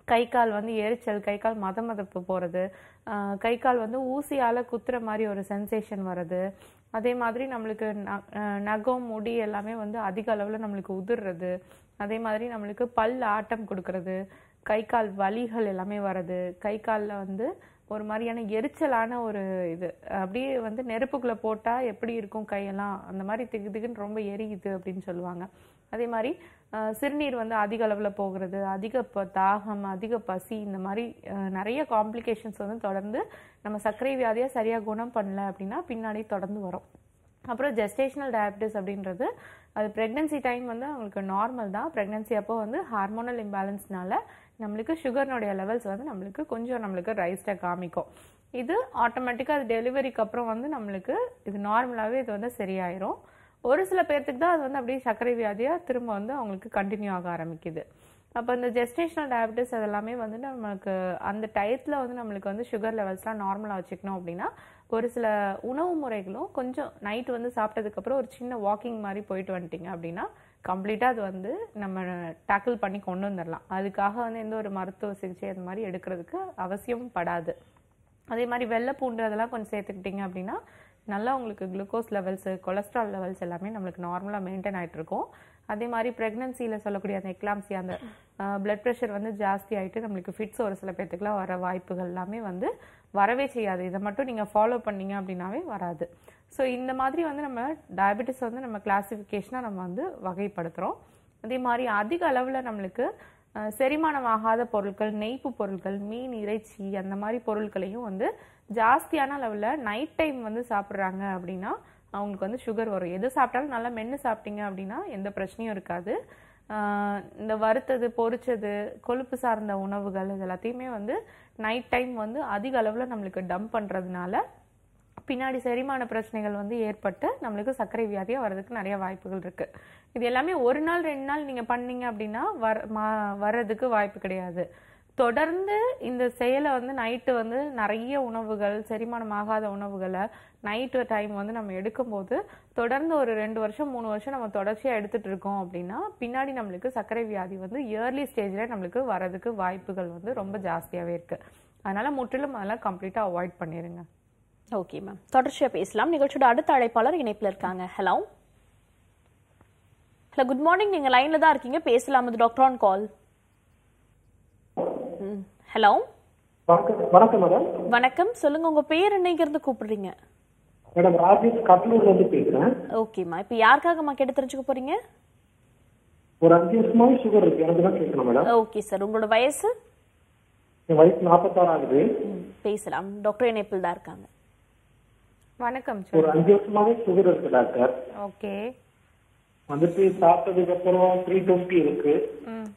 கை கால் வந்து எரிச்சல் கை கால் மத மதப்பு போகிறது கை கால் வந்து ஊசியால் குத்துற மாதிரி ஒரு சென்சேஷன் வருது அதே மாதிரி நம்மளுக்கு ந- அஹ் நகம் முடி எல்லாமே வந்து அதிக அளவில் நம்மளுக்கு உதிர்றது அதே மாதிரி நம்மளுக்கு பல் ஆட்டம் கொடுக்கறது கை கால் வலிகள் எல்லாமே வர்றது கை காலில் வந்து ஒரு மாதிரியான எரிச்சலான ஒரு இது அப்படியே வந்து நெருப்புக்குள்ளே போட்டால் எப்படி இருக்கும் கையெல்லாம் அந்த மாதிரி திகு திகுன்னு ரொம்ப எரியுது அப்படின்னு சொல்லுவாங்க அதே மாதிரி அஹ், சிறுநீர் வந்து அதிக அளவில் போகிறது அதிக ப- தாகம் அதிக பசி இந்த மாதிரி அஹ், நிறைய காம்ப்ளிகேஷன்ஸ் வந்து தொடர்ந்து நம்ம சர்க்கரை வியாதியை சரியாக குணம் பண்ணல அப்படின்னா பின்னாடி தொடர்ந்து வரும் அப்புறம் ஜெஸ்டேஷனல் டயபிட்டிஸ் அப்படின்றது அது ப்ரெக்னென்சி டைம் வந்து அவங்களுக்கு நார்மல் தான் ப்ரெக்னென்சி அப்போ வந்து ஹார்மோனல் இம்பேலன்ஸ்னால நம்மளுக்கு சுகர்னுடைய லெவல்ஸ் வந்து நம்மளுக்கு கொஞ்சம் நம்மளுக்கு ரைஸ்டாக காமிக்கும் இது ஆட்டோமேட்டிக்காக அது டெலிவரிக்கு அப்புறம் வந்து நம்மளுக்கு இது நார்மலாகவே இது வந்து சரியாயிரும் ஒரு சில பேர்த்துக்கு தான் அது வந்து அப்படியே சர்க்கரை வியாதியாக திரும்ப வந்து அவங்களுக்கு கண்டினியூ ஆக ஆரம்பிக்குது அப்போ இந்த ஜெஸ்டேஷனல் டயபிட்டிஸ் அதெல்லாமே வந்து நமக்கு அந்த டயத்தில் வந்து நம்மளுக்கு வந்து சுகர் லெவல்ஸ்லாம் நார்மலாக வச்சுக்கணும் அப்படின்னா ஒரு சில உணவு முறைகளும் கொஞ்சம் நைட் வந்து சாப்பிட்டதுக்கப்புறம் ஒரு சின்ன வாக்கிங் மாதிரி போயிட்டு வந்துட்டீங்க அப்படின்னா கம்ப்ளீட்டாக அது வந்து நம்ம டேக்கிள் பண்ணி கொண்டு வந்துடலாம் அதுக்காக வந்து எந்த ஒரு மருத்துவ சிகிச்சை அந்த மாதிரி எடுக்கிறதுக்கு அவசியம் படாது அதே மாதிரி வெள்ளை பூண்டு அதெல்லாம் கொஞ்சம் சேர்த்துக்கிட்டீங்க அப்படின்னா நல்லா உங்களுக்கு குளுக்கோஸ் லெவல்ஸு கொலஸ்ட்ரால் லெவல்ஸ் எல்லாமே நம்மளுக்கு நார்மலாக மெயின்டைன் ஆயிட்டு இருக்கும் அதே மாதிரி ப்ரெக்னன்சியில் சொல்லக்கூடிய அந்த எக்லாம்சி அந்த பிளட் ப்ரெஷர் வந்து ஜாஸ்தி ஆயிட்டு நம்மளுக்கு ஃபிட்ஸ் ஒரு சில பேர்த்துக்குலாம் வர வாய்ப்புகள் எல்லாமே வந்து வரவே செய்யாது இதை மட்டும் நீங்கள் ஃபாலோ பண்ணீங்க அப்படின்னாவே வராது ஸோ இந்த மாதிரி வந்து நம்ம டயபெட்டிஸ் வந்து நம்ம கிளாசிஃபிகேஷனாக நம்ம வந்து வகைப்படுத்துகிறோம் அதே மாதிரி அதிக அளவில் நம்மளுக்கு அஹ், செரிமானமாகாத பொருட்கள் நெய்ப்பு பொருட்கள் மீன் இறைச்சி அந்த மாதிரி பொருட்களையும் வந்து ஜாஸ்தியான அளவில் நைட் டைம் வந்து சாப்பிட்றாங்க அப்படின்னா அவங்களுக்கு வந்து சுகர் வரும் எது சாப்பிட்டாலும் நல்லா மென்று சாப்பிட்டீங்க அப்படின்னா எந்த பிரச்சனையும் இருக்காது ஆஹ் இந்த வறுத்தது பொரிச்சது கொழுப்பு சார்ந்த உணவுகள் இது எல்லாத்தையுமே வந்து நைட் டைம் வந்து அதிக அளவில் நம்மளுக்கு டம்ப் பண்ணுறதுனால பின்னாடி செரிமான பிரச்சனைகள் வந்து ஏற்பட்டு நம்மளுக்கு சர்க்கரை வியாதியாக வர்றதுக்கு நிறைய வாய்ப்புகள் இருக்கு இது எல்லாமே ஒரு நாள் ரெண்டு நாள் நீங்க பண்ணீங்க அப்படின்னா வர மா- வர்றதுக்கு வாய்ப்பு கிடையாது தொடர்ந்து இந்த செயலை வந்து நைட்டு வந்து நிறைய உணவுகள் செரிமானமாகாத உணவுகளை நைட்டு டைம் வந்து நம்ம எடுக்கும்போது தொடர்ந்து ஒரு ரெண்டு வருஷம் மூணு வருஷம் நம்ம தொடர்ச்சியாக எடுத்துட்டு இருக்கோம் அப்படின்னா பின்னாடி நம்மளுக்கு சர்க்கரை வியாதி வந்து இயர்லி ஸ்டேஜில் நம்மளுக்கு வரதுக்கு வாய்ப்புகள் வந்து ரொம்ப ஜாஸ்தியாகவே இருக்கு அதனால முற்றிலும் அதெல்லாம் கம்ப்ளீட்டாக அவாய்ட் பண்ணிடுங்க ஓகே மேம் தொடர்ச்சியா பேசலாம் நிகழ்ச்சியோட அடுத்த அழைப்பாளர் இணைப்புல இருக்காங்க ஹலோ ஹலோ குட் மார்னிங் நீங்க லைன்ல தான் இருக்கீங்க பேசலாம் இது டாக்டர் ஆன் கால் ஹலோ வணக்கம் வணக்கம் மேடம் வணக்கம் சொல்லுங்க உங்க பேர் என்னங்கிறது கூப்பிடுறீங்க மேடம் ராஜேஷ் கடலூர்ல இருந்து பேசுறேன் ஓகேம்மா இப்போ யாருக்காகம்மா கேட்டு தெரிஞ்சுக்க போறீங்க ஒரு அஞ்சு வருஷமாவே சுகர் இருக்கு எனக்கு தான் கேட்கணும் மேடம் ஓகே சார் உங்களோட வயசு என் வயசு நாற்பத்தாறு ஆகுது ம், பேசலாம் டாக்டர் இணைப்பில் தான் இருக்காங்க வணக்கம் ஒரு அஞ்சு வருஷமாவே சுகர் இருக்கு டாக்டர் ஓகே வந்துட்டு சாப்பிட்டதுக்கு அப்புறம் த்ரீ டுவெண்ட்டி இருக்கு ம்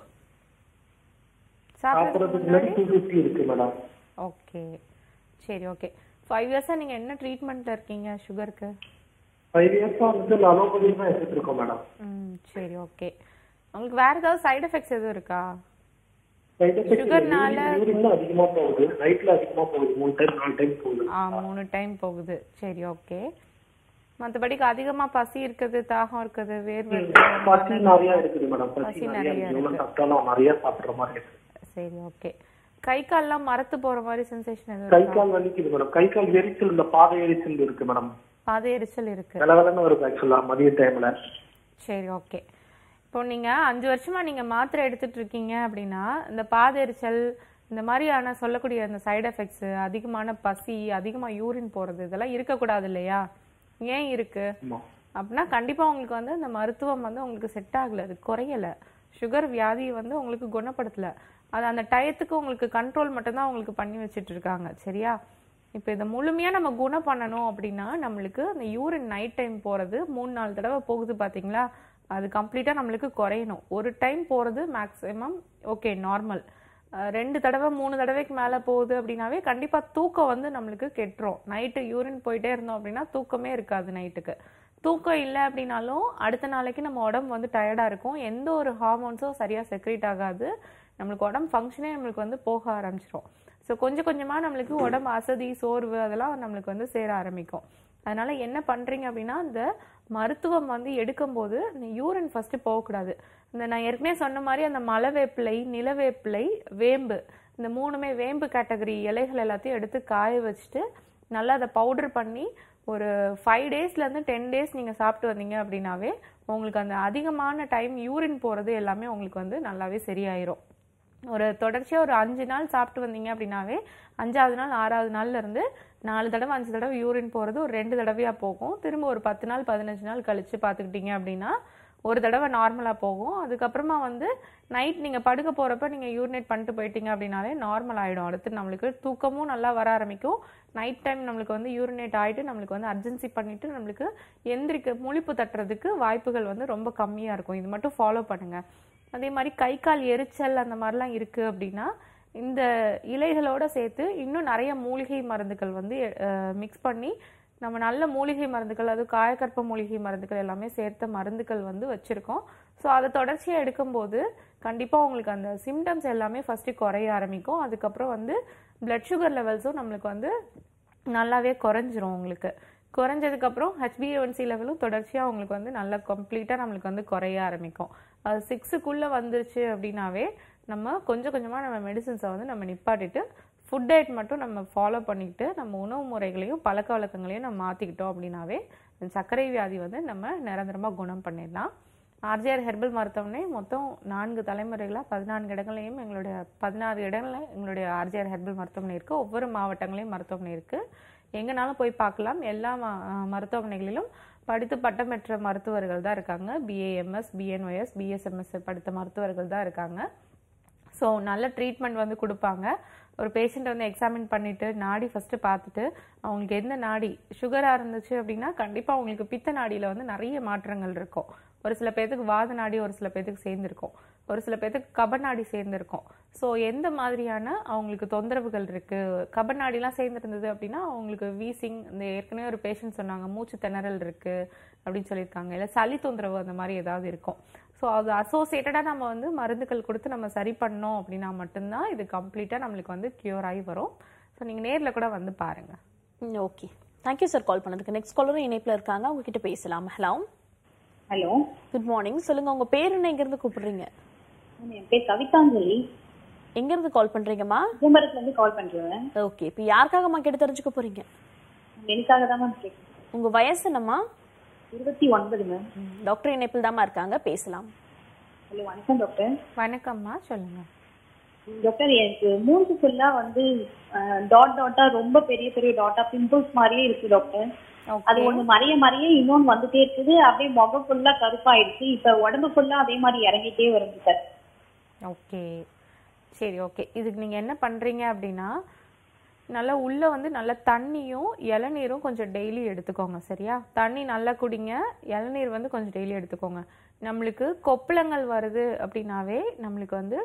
சாப்பிடறதுக்கு முன்னாடி டூ ஃபிஃப்டி இருக்கு மேடம் ஓகே சரி ஓகே ஃபைவ் இயர்ஸாக நீங்கள் என்ன ட்ரீட்மெண்ட்டில் இருக்கீங்க சுகருக்கு ஃபைவ் இயர்ஸா வந்துட்டு நான் அலோபதி தான் எடுத்துட்டு இருக்கோம் மேடம் ம் சரி ஓகே உங்களுக்கு வேறு ஏதாவது சைடு எஃபெக்ட்ஸ் எதுவும் இருக்கா சைடு Sugarனால- யூரின் அதிகமா போகுது நைட்ல அதிகமா போகுது மூணு டைம் நாலு டைம் போகுது ஆ மூணு டைம் போகுது சரி ஓகே மற்றபடிக்கு அதிகமாக பசி இருக்குது தாகம் இருக்குது வேர்வை பசி இருக்குது நிறைய இருக்குது மேடம் பசி பசி நிறைய நிறைய இருக்கு எவ்வளவு சாப்பிட்டாலும் நிறைய சாப்பிடுற மாதிரி இருக்கு சரி ஓகே கை கால்லாம் மரத்து போகிற மாதிரி சென்சேஷன் எதுவும் கை இருக்கா கால் வலிக்குது மேடம் கை கால் எரிச்சல் இந்த பாதை எரிச்சல் இருக்கு மேடம் பாதை எரிச்சல் இருக்கு விலவிலன்னு வருது ஆக்சுவலா மதிய டைம்ல சரி ஓகே இப்போ நீங்க அஞ்சு வருஷமா நீங்க மாத்திரை எடுத்துட்டு இருக்கீங்க அப்படின்னா இந்த பாதெரிச்சல் இந்த மாதிரியான சொல்லக்கூடிய அந்த சைடு எஃபெக்ட்ஸ் அதிகமான பசி அதிகமா யூரின் போறது இதெல்லாம் இருக்கக்கூடாது இல்லையா ஏன் இருக்கு ஆமா அப்படின்னா கண்டிப்பா உங்களுக்கு வந்து அந்த மருத்துவம் வந்து உங்களுக்கு செட் ஆகல அது குறையல சுகர் வியாதி வந்து உங்களுக்கு குணப்படுத்தல அது அந்த டயத்துக்கு உங்களுக்கு கண்ட்ரோல் மட்டும்தான் உங்களுக்கு பண்ணி வச்சிட்டு இருக்காங்க சரியா இப்போ இதை முழுமையா நம்ம குணம் பண்ணணும் அப்படின்னா நம்மளுக்கு அந்த யூரின் நைட் டைம் போறது மூணு நாலு தடவை போகுது பாத்தீங்களா அது கம்ப்ளீட்டா நம்மளுக்கு குறையணும் ஒரு டைம் போறது மேக்ஸிமம் ஓகே நார்மல் ரெண்டு தடவை மூணு தடவைக்கு மேல போகுது அப்படின்னாவே கண்டிப்பா தூக்கம் வந்து நம்மளுக்கு கெட்டுரும் நைட்டு யூரின் போயிட்டே இருந்தோம் அப்படின்னா தூக்கமே இருக்காது நைட்டுக்கு தூக்கம் இல்லை அப்படின்னாலும் அடுத்த நாளைக்கு நம்ம உடம்பு வந்து டயர்டாக இருக்கும் எந்த ஒரு ஹார்மோன்ஸும் சரியாக செக்ரேட் ஆகாது நம்மளுக்கு உடம்பு ஃபங்க்ஷனே நம்மளுக்கு வந்து போக ஆரம்பிச்சிரும் ஸோ கொஞ்சம் கொஞ்சமாக நம்மளுக்கு உடம்பு அசதி சோர்வு அதெல்லாம் நம்மளுக்கு வந்து சேர ஆரம்பிக்கும் அதனால என்ன பண்ணுறீங்க அப்படின்னா இந்த மருத்துவம் வந்து எடுக்கும்போது இந்த யூரின் ஃபர்ஸ்ட் போகக்கூடாது இந்த நான் ஏற்கனவே சொன்ன மாதிரி அந்த மலை வேப்பிலை நிலவேப்பிலை வேம்பு இந்த மூணுமே வேம்பு கேட்டகரி இலைகள் எல்லாத்தையும் எடுத்து காய வச்சுட்டு நல்லா அதை பவுடர் பண்ணி ஒரு ஃபைவ் டேஸ்லேருந்து டென் டேஸ் நீங்கள் சாப்பிட்டு வந்தீங்க அப்படின்னாவே உங்களுக்கு அந்த அதிகமான டைம் யூரின் போகிறது எல்லாமே உங்களுக்கு வந்து நல்லாவே சரியாயிரும் ஒரு தொடர்ச்சியாக ஒரு அஞ்சு நாள் சாப்பிட்டு வந்தீங்க அப்படின்னாவே அஞ்சாவது நாள் ஆறாவது நாள்ல இருந்து நாலு தடவை அஞ்சு தடவை யூரின் போகிறது ஒரு ரெண்டு தடவையாக போகும் திரும்ப ஒரு பத்து நாள் பதினஞ்சு நாள் கழிச்சு பார்த்துக்கிட்டீங்க அப்படின்னா ஒரு தடவை நார்மலாக போகும் அதுக்கப்புறமா வந்து நைட் நீங்கள் படுக்க போகிறப்ப நீங்கள் யூரினேட் பண்ணிட்டு போயிட்டீங்க அப்படின்னாலே நார்மல் ஆகிடும் அடுத்து நம்மளுக்கு தூக்கமும் நல்லா வர ஆரம்பிக்கும் நைட் டைம் நம்மளுக்கு வந்து யூரினேட் ஆகிட்டு நம்மளுக்கு வந்து அர்ஜென்சி பண்ணிட்டு நம்மளுக்கு எந்திரிக்க முழிப்பு தட்டுறதுக்கு வாய்ப்புகள் வந்து ரொம்ப கம்மியாக இருக்கும் இது மட்டும் ஃபாலோ பண்ணுங்க அதே மாதிரி கை கால் எரிச்சல் அந்த மாதிரிலாம் இருக்குது அப்படின்னா இந்த இலைகளோட சேர்த்து இன்னும் நிறைய மூலிகை மருந்துகள் வந்து மிக்ஸ் பண்ணி நம்ம நல்ல மூலிகை மருந்துகள் அது காயக்கற்ப மூலிகை மருந்துகள் எல்லாமே சேர்த்த மருந்துகள் வந்து வச்சுருக்கோம் ஸோ அதை தொடர்ச்சியாக எடுக்கும்போது கண்டிப்பாக உங்களுக்கு அந்த சிம்டம்ஸ் எல்லாமே ஃபஸ்ட்டு குறைய ஆரம்பிக்கும் அதுக்கப்புறம் வந்து பிளட் சுகர் லெவல்ஸும் நம்மளுக்கு வந்து நல்லாவே குறைஞ்சிரும் உங்களுக்கு குறைஞ்சதுக்கப்புறம் ஹெச்பிஏஒன்சி லெவலும் தொடர்ச்சியாக உங்களுக்கு வந்து நல்லா கம்ப்ளீட்டாக நம்மளுக்கு வந்து குறைய ஆரம்பிக்கும் அது சிக்ஸுக்குள்ளே வந்துருச்சு அப்படின்னாவே நம்ம கொஞ்சம் கொஞ்சமாக நம்ம மெடிசின்ஸை வந்து நம்ம நிப்பாட்டிட்டு ஃபுட் டயட் மட்டும் நம்ம ஃபாலோ பண்ணிக்கிட்டு நம்ம உணவு முறைகளையும் பழக்க வழக்கங்களையும் நம்ம மாற்றிக்கிட்டோம் அப்படின்னாவே இந்த சர்க்கரை வியாதி வந்து நம்ம நிரந்தரமாக குணம் பண்ணிடலாம் ஆர்ஜிஆர் ஹெர்பல் மருத்துவமனை மொத்தம் நான்கு தலைமுறைகளாக பதினான்கு இடங்களையும் எங்களுடைய பதினாறு இடங்களில் எங்களுடைய ஆர்ஜிஆர் ஹெர்பல் மருத்துவமனை இருக்குது ஒவ்வொரு மாவட்டங்களையும் மருத்துவமனை இருக்குது எங்கனாலும் போய் பார்க்கலாம் எல்லா ம- அஹ் மருத்துவமனைகளிலும் படித்து பட்டம் பெற்ற மருத்துவர்கள் தான் இருக்காங்க பிஏஎம்எஸ் பிஎன்ஒஎஸ் பிஎஸ்எம்எஸ் படித்த மருத்துவர்கள் தான் இருக்காங்க ஸோ நல்ல ட்ரீட்மெண்ட் வந்து கொடுப்பாங்க ஒரு பேஷண்ட் வந்து எக்ஸாமின் பண்ணிட்டு நாடி ஃபர்ஸ்ட் பார்த்துட்டு அவங்களுக்கு எந்த நாடி சுகராக இருந்துச்சு அப்படின்னா கண்டிப்பாக அவங்களுக்கு பித்த நாடியில் வந்து நிறைய மாற்றங்கள் இருக்கும் ஒரு சில பேர்த்துக்கு வாத நாடி ஒரு சில பேர்த்துக்கு சேர்ந்துருக்கும் ஒரு சில பேர்த்துக்கு கபநாடி சேர்ந்துருக்கும் ஸோ எந்த மாதிரியான அவங்களுக்கு தொந்தரவுகள் இருக்கு கபநாடிலாம் சேர்ந்துருந்தது அப்படின்னா அவங்களுக்கு வீசிங் இந்த ஏற்கனவே ஒரு பேஷண்ட் சொன்னாங்க மூச்சு திணறல் இருக்கு அப்படின்னு சொல்லியிருக்காங்க இல்லை சளி தொந்தரவு அந்த மாதிரி ஏதாவது இருக்கும் ஸோ அது அசோசியேட்டடாக நம்ம வந்து மருந்துகள் கொடுத்து நம்ம சரி பண்ணோம் அப்படின்னா மட்டும்தான் இது கம்ப்ளீட்டாக நம்மளுக்கு வந்து கியூர் ஆகி வரும் ஸோ நீங்கள் நேரில் கூட வந்து பாருங்கள் ஓகே தேங்க்யூ சார் கால் பண்ணதுக்கு நெக்ஸ்ட் காலரும் இணைப்பில் இருக்காங்க அவங்க கிட்ட பேசலாம் ஹலோ ஹலோ குட் மார்னிங் சொல்லுங்க உங்க பேர் என்ன எங்கிருந்து கூப்பிடுறீங்க என் பேர் கவிதாஞ்சலி எங்கிருந்து கால் பண்றீங்கம்மா சிதம்பரத்துல இருந்து கால் பண்றேன் ஓகே இப்போ யாருக்காகம்மா கேட்டு தெரிஞ்சுக்க போறீங்க எனக்காக தான் மேம் கேட்குறேன் உங்க வயசு என்னம்மா இருபத்தி ஒன்பது மேம் டாக்டர் இணைப்பில் தாம்மா இருக்காங்க பேசலாம் ஹலோ வணக்கம் டாக்டர் வணக்கம்மா சொல்லுங்கள் டாக்டர் எனக்கு மூஞ்சி ஃபுல்லா வந்து டாட் டாட்டா ரொம்ப பெரிய பெரிய டாட்டா பிம்பிள்ஸ் மாதிரியே இருக்கு டாக்டர் அது ஒண்ணு மறைய மறைய இன்னொன்னு வந்துட்டே இருக்குது அப்படியே முகம் ஃபுல்லா கருப்பாயிடுச்சு இப்ப உடம்பு ஃபுல்லா அதே மாதிரி இறங்கிட்டே வருது சார் ஓகே சரி ஓகே இதுக்கு நீங்கள் என்ன பண்ணுறீங்க அப்படின்னா நல்லா உள்ளே வந்து நல்ல தண்ணியும் இளநீரும் கொஞ்சம் டெய்லி எடுத்துக்கோங்க சரியா தண்ணி நல்லா குடிங்க இளநீர் வந்து கொஞ்சம் டெய்லி எடுத்துக்கோங்க நம்மளுக்கு கொப்பளங்கள் வருது அப்படின்னாவே நம்மளுக்கு வந்து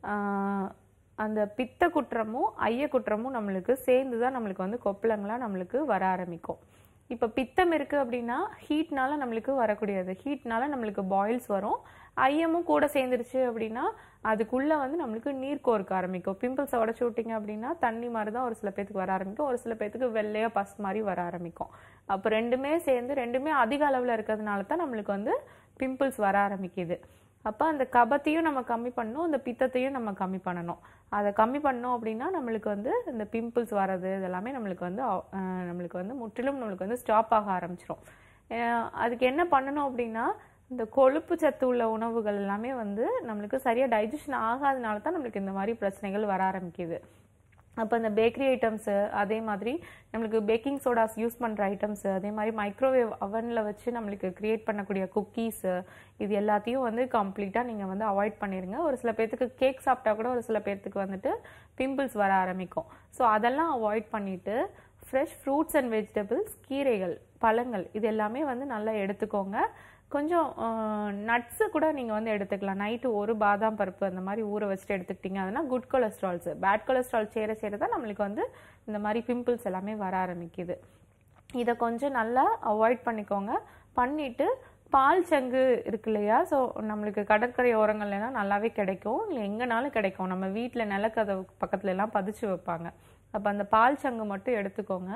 ஆஹ், அந்த பித்த குற்றமும் ஐய குற்றமும் நம்மளுக்கு சேர்ந்து தான் நம்மளுக்கு வந்து கொப்பளங்களாக நம்மளுக்கு வர ஆரம்பிக்கும் இப்போ பித்தம் இருக்குது அப்படின்னா ஹீட்னால நம்மளுக்கு வரக்கூடியது ஹீட்னால நம்மளுக்கு பாயில்ஸ் வரும் ஐயமும் கூட சேர்ந்துருச்சு அப்படின்னா அதுக்குள்ளே வந்து நம்மளுக்கு நீர் கோர்க்க ஆரம்பிக்கும் பிம்பிள்ஸை உடச்சி விட்டிங்க அப்படின்னா தண்ணி மாதிரி தான் ஒரு சில பேத்துக்கு வர ஆரம்பிக்கும் ஒரு சில பேத்துக்கு வெள்ளையாக பஸ் மாதிரி வர ஆரம்பிக்கும் அப்போ ரெண்டுமே சேர்ந்து ரெண்டுமே அதிக அளவில் இருக்கிறதுனால தான் நம்மளுக்கு வந்து பிம்பிள்ஸ் வர ஆரம்பிக்குது அப்போ அந்த கபத்தையும் நம்ம கம்மி பண்ணணும் அந்த பித்தத்தையும் நம்ம கம்மி பண்ணணும் அதை கம்மி பண்ணோம் அப்படின்னா நம்மளுக்கு வந்து இந்த பிம்பிள்ஸ் வர்றது இதெல்லாமே நம்மளுக்கு வந்து அஹ், நம்மளுக்கு வந்து முற்றிலும் நம்மளுக்கு வந்து ஸ்டாப் ஆக ஆரம்பிச்சிரும் அஹ், அதுக்கு என்ன பண்ணணும் அப்படின்னா இந்த கொழுப்பு சத்து உள்ள உணவுகள் எல்லாமே வந்து நம்மளுக்கு சரியாக டைஜஷன் ஆகாதனால தான் நம்மளுக்கு இந்த மாதிரி பிரச்சனைகள் வர ஆரம்பிக்குது அப்போ இந்த பேக்கரி ஐட்டம்ஸு அதே மாதிரி நம்மளுக்கு பேக்கிங் சோடாஸ் யூஸ் பண்ணுற ஐட்டம்ஸு அதே மாதிரி மைக்ரோவேவ் அவனில் வச்சு நம்மளுக்கு க்ரியேட் பண்ணக்கூடிய குக்கீஸு இது எல்லாத்தையும் வந்து கம்ப்ளீட்டாக நீங்கள் வந்து அவாய்ட் பண்ணிடுங்க ஒரு சில பேர்த்துக்கு கேக் சாப்பிட்டா கூட ஒரு சில பேர்த்துக்கு வந்துட்டு பிம்பிள்ஸ் வர ஆரம்பிக்கும் ஸோ அதெல்லாம் அவாய்ட் பண்ணிவிட்டு ஃப்ரெஷ் ஃப்ரூட்ஸ் அண்ட் வெஜிடபிள்ஸ் கீரைகள் பழங்கள் இது எல்லாமே வந்து நல்லா எடுத்துக்கோங்க கொஞ்சம் நட்ஸு கூட நீங்கள் வந்து எடுத்துக்கலாம் நைட்டு ஒரு பாதாம் பருப்பு அந்த மாதிரி ஊற வச்சுட்டு எடுத்துக்கிட்டீங்க அதுனா குட் கொலஸ்ட்ரால்ஸ் பேட் கொலஸ்ட்ரால் சேர சேர தான் நம்மளுக்கு வந்து இந்த மாதிரி பிம்பிள்ஸ் எல்லாமே வர ஆரம்பிக்குது இதை கொஞ்சம் நல்லா அவாய்ட் பண்ணிக்கோங்க பண்ணிட்டு பால் சங்கு இருக்கு இல்லையா ஸோ நம்மளுக்கு கடற்கரை ஓரங்கள்லாம் நல்லாவே கிடைக்கும் இல்லை எங்கேனாலும் கிடைக்கும் நம்ம வீட்டில் நிலக்கதவு பக்கத்துல எல்லாம் பதிச்சு வைப்பாங்க அப்போ அந்த பால் சங்கு மட்டும் எடுத்துக்கோங்க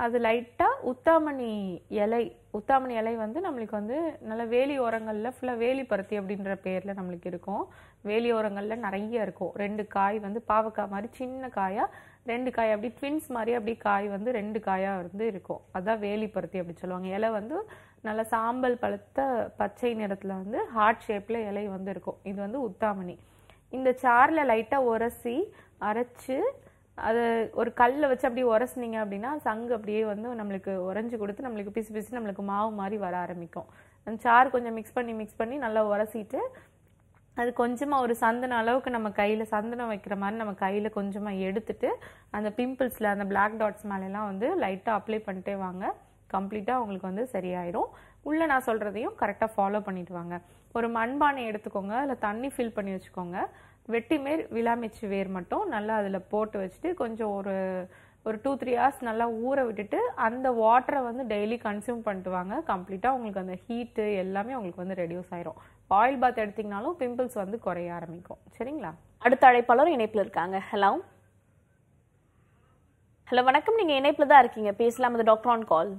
அது லைட்டாக உத்தாமணி இலை உத்தாமணி இலை வந்து நம்மளுக்கு வந்து நல்ல வேலி ஓரங்களில் ஃபுல்லாக வேலி பருத்தி அப்படின்ற பேரில் நம்மளுக்கு இருக்கும் வேலி ஓரங்களில் நிறைய இருக்கும் ரெண்டு காய் வந்து பாவக்காய் மாதிரி சின்ன காயாக ரெண்டு காய் அப்படி ட்வின்ஸ் மாதிரி அப்படி காய் வந்து ரெண்டு காயாக வந்து இருக்கும் அதான் வேலி பருத்தி அப்படி சொல்லுவாங்க இலை வந்து நல்ல சாம்பல் பழுத்த பச்சை நிறத்தில் வந்து ஹார்ட் ஷேப்பில் இலை வந்து இருக்கும் இது வந்து உத்தாமணி இந்த சாறில் லைட்டாக உரசி அரைச்சு அது ஒரு கல்லை வச்சு அப்படியே உரசுனீங்க அப்படின்னா சங்கு அப்படியே வந்து நம்மளுக்கு உறைஞ்சு கொடுத்து நம்மளுக்கு பிசு பிசு நம்மளுக்கு மாவு மாதிரி வர ஆரம்பிக்கும் அந்த சாறு கொஞ்சம் மிக்ஸ் பண்ணி மிக்ஸ் பண்ணி நல்லா உரசிட்டு அது கொஞ்சமாக ஒரு சந்தன அளவுக்கு நம்ம கையில் சந்தனம் வைக்கிற மாதிரி நம்ம கையில் கொஞ்சமாக எடுத்துட்டு அந்த பிம்பிள்ஸில் அந்த பிளாக் டாட்ஸ் மேலெல்லாம் வந்து லைட்டாக அப்ளை பண்ணிட்டே வாங்க கம்ப்ளீட்டாக உங்களுக்கு வந்து சரியாயிரும் உள்ளே நான் சொல்கிறதையும் கரெக்டாக ஃபாலோ பண்ணிட்டு வாங்க ஒரு மண்பானை எடுத்துக்கோங்க அதில் தண்ணி ஃபில் பண்ணி வச்சுக்கோங்க வெட்டிமேர் விளாமிச்சு வேர் மட்டும் நல்லா அதில் போட்டு வச்சுட்டு கொஞ்சம் ஒரு ஒரு டூ த்ரீ ஹவர்ஸ் நல்லா ஊற விட்டுட்டு அந்த வாட்டரை வந்து டெய்லி கன்சியூம் பண்ணிட்டு வாங்க கம்ப்ளீட்டாக உங்களுக்கு அந்த ஹீட்டு எல்லாமே உங்களுக்கு வந்து ரெடியூஸ் ஆயிரும் ஆயில் பாத் எடுத்தீங்கனாலும் பிம்பிள்ஸ் வந்து குறைய ஆரம்பிக்கும் சரிங்களா அடுத்த அழைப்பாளர் இணைப்புல இருக்காங்க ஹலோ ஹலோ வணக்கம் நீங்க இணைப்புல தான் இருக்கீங்க பேசலாம் இது டாக்டர் ஆன் கால்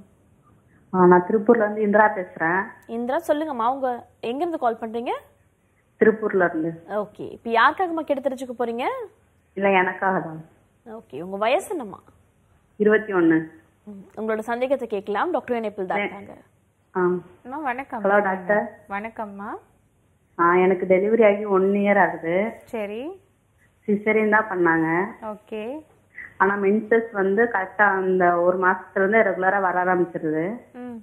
ஆ, நான் திருப்பூர்ல இருந்து இந்திரா பேசுறேன் இந்திரா சொல்லுங்கம்மா உங்க எங்க இருந்து கால் பண்றீங்க திருப்பூர்ல இருந்து ஓகே இப்போ யாருக்காகம்மா கேட்டு தெரிஞ்சுக்க போறீங்க இல்ல எனக்காக தான் ஓகே உங்க வயசு என்னம்மா இருபத்தி ஒண்ணு ம், உங்களோட சந்தேகத்தை கேட்கலாம் டாக்டர் இணைப்பில் தான் இருக்காங்க ஆ அம்மா வணக்கம் ஹலோ டாக்டர் வணக்கம்மா ஆ எனக்கு டெலிவரி ஆகி ஒன் இயர் ஆகுது சரி சிசரியன் தான் பண்ணாங்க ஓகே ஆனா மென்சஸ் வந்து கரெக்டா அந்த ஒரு மாசத்துல இருந்து ரெகுலரா வர ஆரம்பிச்சிருது ம்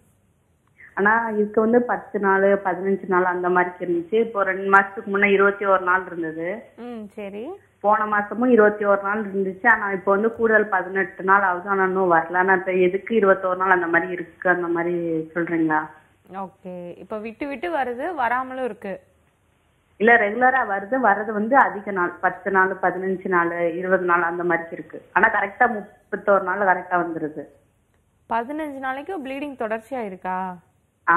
ஆனா இதுக்கு வந்து பத்து நாள் பதினஞ்சு நாள் அந்த மாதிரி இருந்துச்சு இப்போ ரெண்டு மாசத்துக்கு முன்ன இருபத்தி ஒரு நாள் இருந்தது ம் சரி போன மாசமும் இருபத்தி ஒரு நாள் இருந்துச்சு ஆனா இப்போ வந்து கூடுதல் பதினெட்டு நாள் ஆகுது ஆனா இன்னும் வரல ஆனா இப்ப எதுக்கு இருபத்தோரு நாள் அந்த மாதிரி இருக்கு அந்த மாதிரி சொல்றீங்களா ஓகே இப்போ விட்டு விட்டு வருது வராமலும் இருக்கு இல்ல ரெகுலரா வருது வர்றது வந்து அதிக நாள் பத்து நாள் பதினஞ்சு நாள் இருபது நாள் அந்த மாதிரி இருக்கு ஆனா கரெக்டா முப்பத்தோரு நாள் கரெக்டா வந்துருது பதினஞ்சு நாளைக்கு ப்ளீடிங் தொடர்ச்சியா இருக்கா ஆ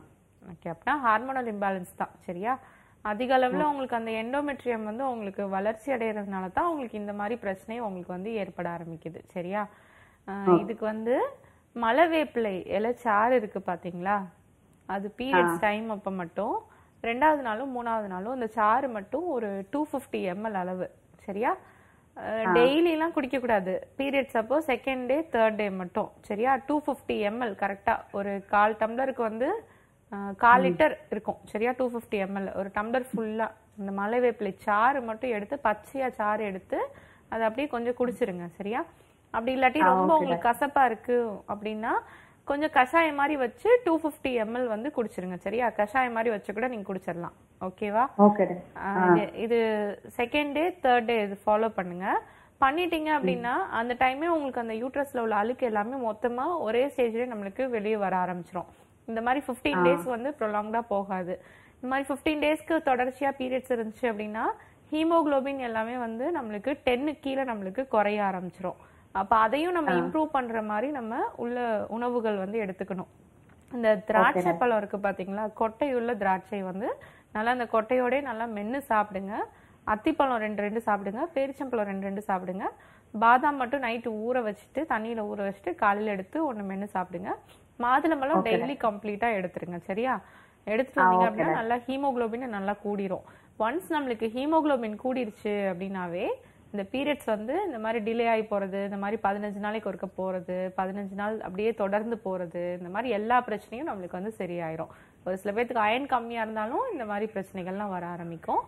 ஓகே அப்படின்னா ஹார்மோனல் இம்பேலன்ஸ் தான் சரியா அதிக அளவில் உங்களுக்கு அந்த எண்டோமெட்ரியம் வந்து உங்களுக்கு வளர்ச்சி அடைகிறதுனால தான் உங்களுக்கு இந்த மாதிரி பிரச்சனை உங்களுக்கு வந்து ஏற்பட ஆரம்பிக்குது சரியா ஆஹ் இதுக்கு வந்து மலவேப்பிலை இலை சாறு இருக்கு பாத்தீங்களா அது பீரியட்ஸ் டைம் அப்போ மட்டும் ரெண்டாவது நாளும் மூணாவது நாளும் இந்த சாறு மட்டும் ஒரு டூ ஃபிஃப்டி எம்எல் அளவு சரியா டெய்லிலாம் குடிக்க கூடாது பீரியட்ஸ் அப்போ செகண்ட் டே தேர்ட் டே மட்டும் சரியா டூ ஃபிஃப்டி எம்எல் கரெக்டா ஒரு கால் டம்ளருக்கு வந்து அஹ், கால் லிட்டர் இருக்கும் சரியா டூ ஃபிஃப்டி எம்எல் ஒரு டம்ளர் ஃபுல்லா இந்த மலை வேப்பிலை சாறு மட்டும் எடுத்து பச்சையா சாறு எடுத்து அதை அப்படியே கொஞ்சம் குடிச்சிருங்க சரியா அப்படி இல்லாட்டி ரொம்ப உங்களுக்கு கசப்பா இருக்கு அப்படின்னா கொஞ்சம் கஷாயம் மாதிரி வச்சு டூ ஃபிஃப்டி எம்எல் வந்து குடிச்சிருங்க சரியா கஷாயம் மாதிரி வச்சு கூட நீங்க குடிச்சிடலாம் ஓகேவா ஓகே ஆஹ் இது- இது செகண்ட் டே தேர்ட் டே இது ஃபாலோ பண்ணுங்க பண்ணிட்டீங்க அப்படின்னா அந்த டைமே உங்களுக்கு அந்த யூட்ரஸ்ல உள்ள அழுக்கு எல்லாமே மொத்தமா ஒரே ஸ்டேஜ்லயே நம்மளுக்கு வெளியே வர ஆரம்பிச்சிரும் இந்த மாதிரி 15 டேஸ் வந்து ப்ரொலாங்டா போகாது இந்த மாதிரி 15 டேஸ்க்கு தொடர்ச்சியா பீரியட்ஸ் இருந்துச்சு அப்படின்னா ஹீமோகுளோபின் எல்லாமே வந்து நம்மளுக்கு டென்னு கீழே நம்மளுக்கு குறைய ஆரம்பிச்சிரும் அப்ப அதையும் நம்ம இம்ப்ரூவ் பண்ற மாதிரி நம்ம உள்ள உணவுகள் வந்து எடுத்துக்கணும் இந்த திராட்சை பழம் இருக்கு பாத்தீங்களா கொட்டையுள்ள திராட்சை வந்து நல்லா அந்த கொட்டையோடே நல்லா மென்னு சாப்பிடுங்க அத்திப்பழம் ரெண்டு ரெண்டு சாப்பிடுங்க பேரிச்சம்பழம் ரெண்டு ரெண்டு சாப்பிடுங்க பாதாம் மட்டும் நைட்டு ஊற வச்சுட்டு தண்ணியில ஊற வச்சுட்டு காலையில எடுத்து ஒண்ணு மென்னு சாப்பிடுங்க மாதுளம்பழம் டெய்லி கம்ப்ளீட்டா எடுத்துருங்க சரியா எடுத்துட்டு வந்தீங்க அப்படின்னா நல்லா ஹீமோகுளோபின் நல்லா கூடிரும் ஒன்ஸ் நம்மளுக்கு ஹீமோகுளோபின் கூடிருச்சு அப்படின்னாவே இந்த பீரியட்ஸ் வந்து இந்த மாதிரி டிலே ஆகி போறது இந்த மாதிரி பதினஞ்சு நாளைக்கு ஒருக்க போறது பதினஞ்சு நாள் அப்படியே தொடர்ந்து போறது இந்த மாதிரி எல்லா பிரச்சனையும் நம்மளுக்கு வந்து சரியாயிரும் ஒரு சில பேர்த்துக்கு அயன் கம்மியா இருந்தாலும் இந்த மாதிரி பிரச்சனைகள்லாம் வர ஆரம்பிக்கும்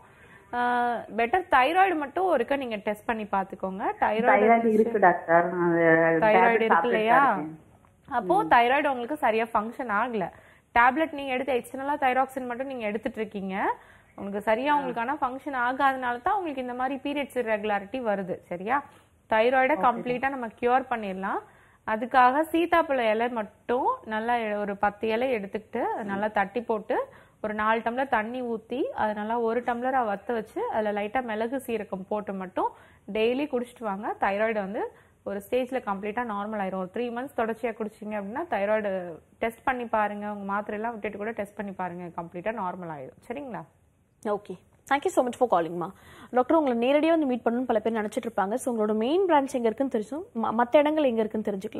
பெட்டர் தைராய்டு மட்டும் ஒருக்க நீங்க டெஸ்ட் பண்ணி பாத்துக்கோங்க தைராய்டு தைராய்டு இருக்கு டாக்டர் அது தைராய்டு tablet இருக்கு சாப்பிட்டுட்டு இல்லையா தான் இருக்கேன். அப்போ தைராய்டு உங்களுக்கு சரியா ஃபங்க்ஷன் ஆகல டேப்லெட் நீங்க எடுத்து எக்ஸ்டர்னலா தைராக்சின் மட்டும் நீங்க எடுத்துட்டு இருக்கீங்க உங்களுக்கு சரியா உங்களுக்கு ஆனா ஃபங்க்ஷன் ஆகாதனால தான் உங்களுக்கு இந்த மாதிரி பீரியட்ஸ் irregularity வருது சரியா தைராய்டை கம்ப்ளீட்டா நம்ம கியூர் பண்ணிடலாம் அதுக்காக சீதாப்பழ இலை மட்டும் நல்லா ஒரு பத்து இலை எடுத்துக்கிட்டு அதை நல்லா தட்டி போட்டு ஒரு நாலு டம்ளர் தண்ணி ஊத்தி அதை நல்லா ஒரு டம்ளரா வத்த வச்சு அதுல லைட்டா மிளகு சீரகம் போட்டு மட்டும் டெய்லி குடிச்சிட்டு வாங்க தைராய்டு வந்து ஒரு ஸ்டேஜ்ல கம்ப்ளீட்டா நார்மல் ஆயிரும் ஒரு த்ரீ மந்த்ஸ் தொடர்ச்சியா குடிச்சீங்க அப்படின்னா தைராய்டு டெஸ்ட் பண்ணி பாருங்க உங்க மாத்திரை எல்லாம் விட்டுட்டு கூட டெஸ்ட் பண்ணி பாருங்க கம்ப்ளீட்டா நார்மல் ஆயிடும் சரிங்களா okay thank you so much for காலிங்மா டாக்டர் உங்களை நேரடியாக வந்து மீட் பண்ணணும்னு பல பேர் நினச்சிட்டு இருப்பாங்க ஸோ உங்களோட மெயின் பிரான்ச் எங்கே இருக்குன்னு தெரிஞ்சும் மற்ற இடங்கள் எங்கே இருக்குன்னு தெரிஞ்சுக்கலாமா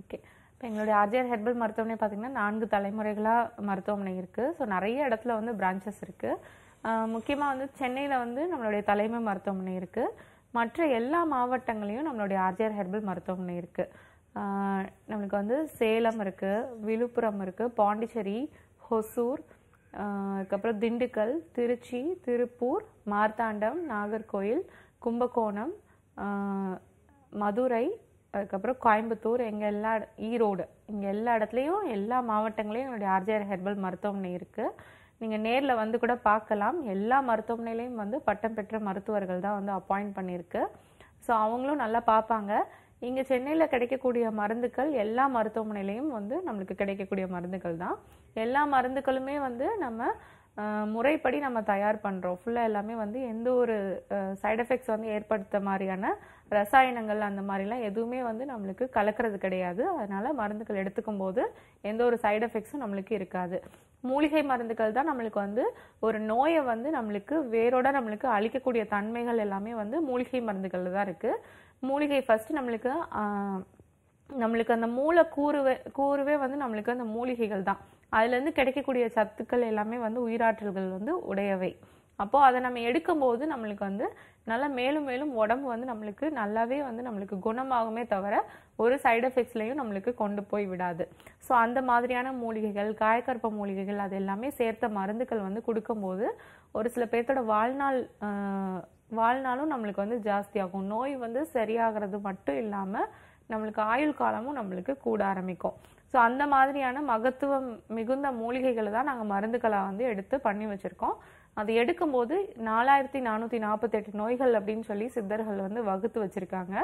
ஓகே இப்போ எங்களுடைய ஆர்ஜிஆர் ஹெர்பல் மருத்துவமனை பார்த்தீங்கன்னா நான்கு தலைமுறைகளாக மருத்துவமனை இருக்குது ஸோ நிறைய இடத்துல வந்து பிரான்ச்சஸ் இருக்குது முக்கியமாக வந்து சென்னையில் வந்து நம்மளுடைய தலைமை மருத்துவமனை இருக்குது மற்ற எல்லா மாவட்டங்களையும் நம்மளுடைய ஆர்ஜிஆர் ஹெர்பல் மருத்துவமனை இருக்குது நம்மளுக்கு வந்து சேலம் இருக்குது விழுப்புரம் இருக்குது பாண்டிச்சேரி ஹொசூர் ஆஹ் அதுக்கப்புறம் திண்டுக்கல் திருச்சி திருப்பூர் மார்த்தாண்டம் நாகர்கோயில் கும்பகோணம் ஆஹ் மதுரை அதுக்கப்புறம் கோயம்புத்தூர் எங்கள் எல்லா இட- ஈரோடு இங்கே எல்லா இடத்துலையும் எல்லா மாவட்டங்களையும் என்னுடைய ஆர்ஜிஆர் ஹெர்பல் மருத்துவமனை இருக்குது நீங்கள் நேரில் வந்து கூட பார்க்கலாம் எல்லா மருத்துவமனையிலையும் வந்து பட்டம் பெற்ற மருத்துவர்கள் தான் வந்து அப்பாயிண்ட் பண்ணியிருக்கு ஸோ அவங்களும் நல்லா பார்ப்பாங்க இங்கே சென்னையில் கிடைக்கக்கூடிய மருந்துகள் எல்லா மருத்துவமனையிலையும் வந்து நம்மளுக்கு கிடைக்கக்கூடிய மருந்துகள் தான் எல்லா மருந்துகளுமே வந்து நம்ம அஹ், முறைப்படி நம்ம தயார் பண்ணுறோம் ஃபுல்லாக எல்லாமே வந்து எந்த ஒரு சைடு எஃபெக்ட்ஸ் வந்து ஏற்படுத்த மாதிரியான ரசாயனங்கள் அந்த மாதிரிலாம் எதுவுமே வந்து நம்மளுக்கு கலக்கிறது கிடையாது அதனால மருந்துகள் எடுத்துக்கும் போது எந்த ஒரு சைடு எஃபெக்ட்ஸும் நம்மளுக்கு இருக்காது மூலிகை மருந்துகள் தான் நம்மளுக்கு வந்து ஒரு நோயை வந்து நம்மளுக்கு வேரோட நம்மளுக்கு அழிக்கக்கூடிய தன்மைகள் எல்லாமே வந்து மூலிகை மருந்துகள்ல தான் இருக்கு மூலிகை ஃபர்ஸ்ட் நம்மளுக்கு ஆஹ், நம்மளுக்கு அந்த மூல கூறுவே கூறுவே வந்து நம்மளுக்கு அந்த மூலிகைகள் தான் அதுல இருந்து கிடைக்கக்கூடிய சத்துக்கள் எல்லாமே வந்து உயிராற்றல்கள் வந்து உடையவை அப்போ அதை நம்ம எடுக்கும்போது நம்மளுக்கு வந்து நல்லா மேலும் மேலும் உடம்பு வந்து நம்மளுக்கு நல்லாவே வந்து நம்மளுக்கு குணமாகுமே தவிர ஒரு சைடு எஃபெக்ட்ஸ்லையும் நம்மளுக்கு கொண்டு போய் விடாது ஸோ அந்த மாதிரியான மூலிகைகள் காயக்கற்ப மூலிகைகள் அது எல்லாமே சேர்த்த மருந்துகள் வந்து கொடுக்கும்போது ஒரு சில பேர்த்தோட வாழ்நாள் ஆஹ், வாழ்நாளும் நம்மளுக்கு வந்து ஜாஸ்தியாகும் நோய் வந்து சரியாகிறது மட்டும் இல்லாமல் நம்மளுக்கு ஆயுள் காலமும் நம்மளுக்கு கூட ஆரம்பிக்கும் ஸோ அந்த மாதிரியான மகத்துவம் மிகுந்த மூலிகைகளை தான் நாங்கள் மருந்துகளாக வந்து எடுத்து பண்ணி வச்சுருக்கோம் அது எடுக்கும்போது நாலாயிரத்தி நானூற்றி நாற்பத்தெட்டு நோய்கள் அப்படின்னு சொல்லி சித்தர்கள் வந்து வகுத்து வச்சுருக்காங்க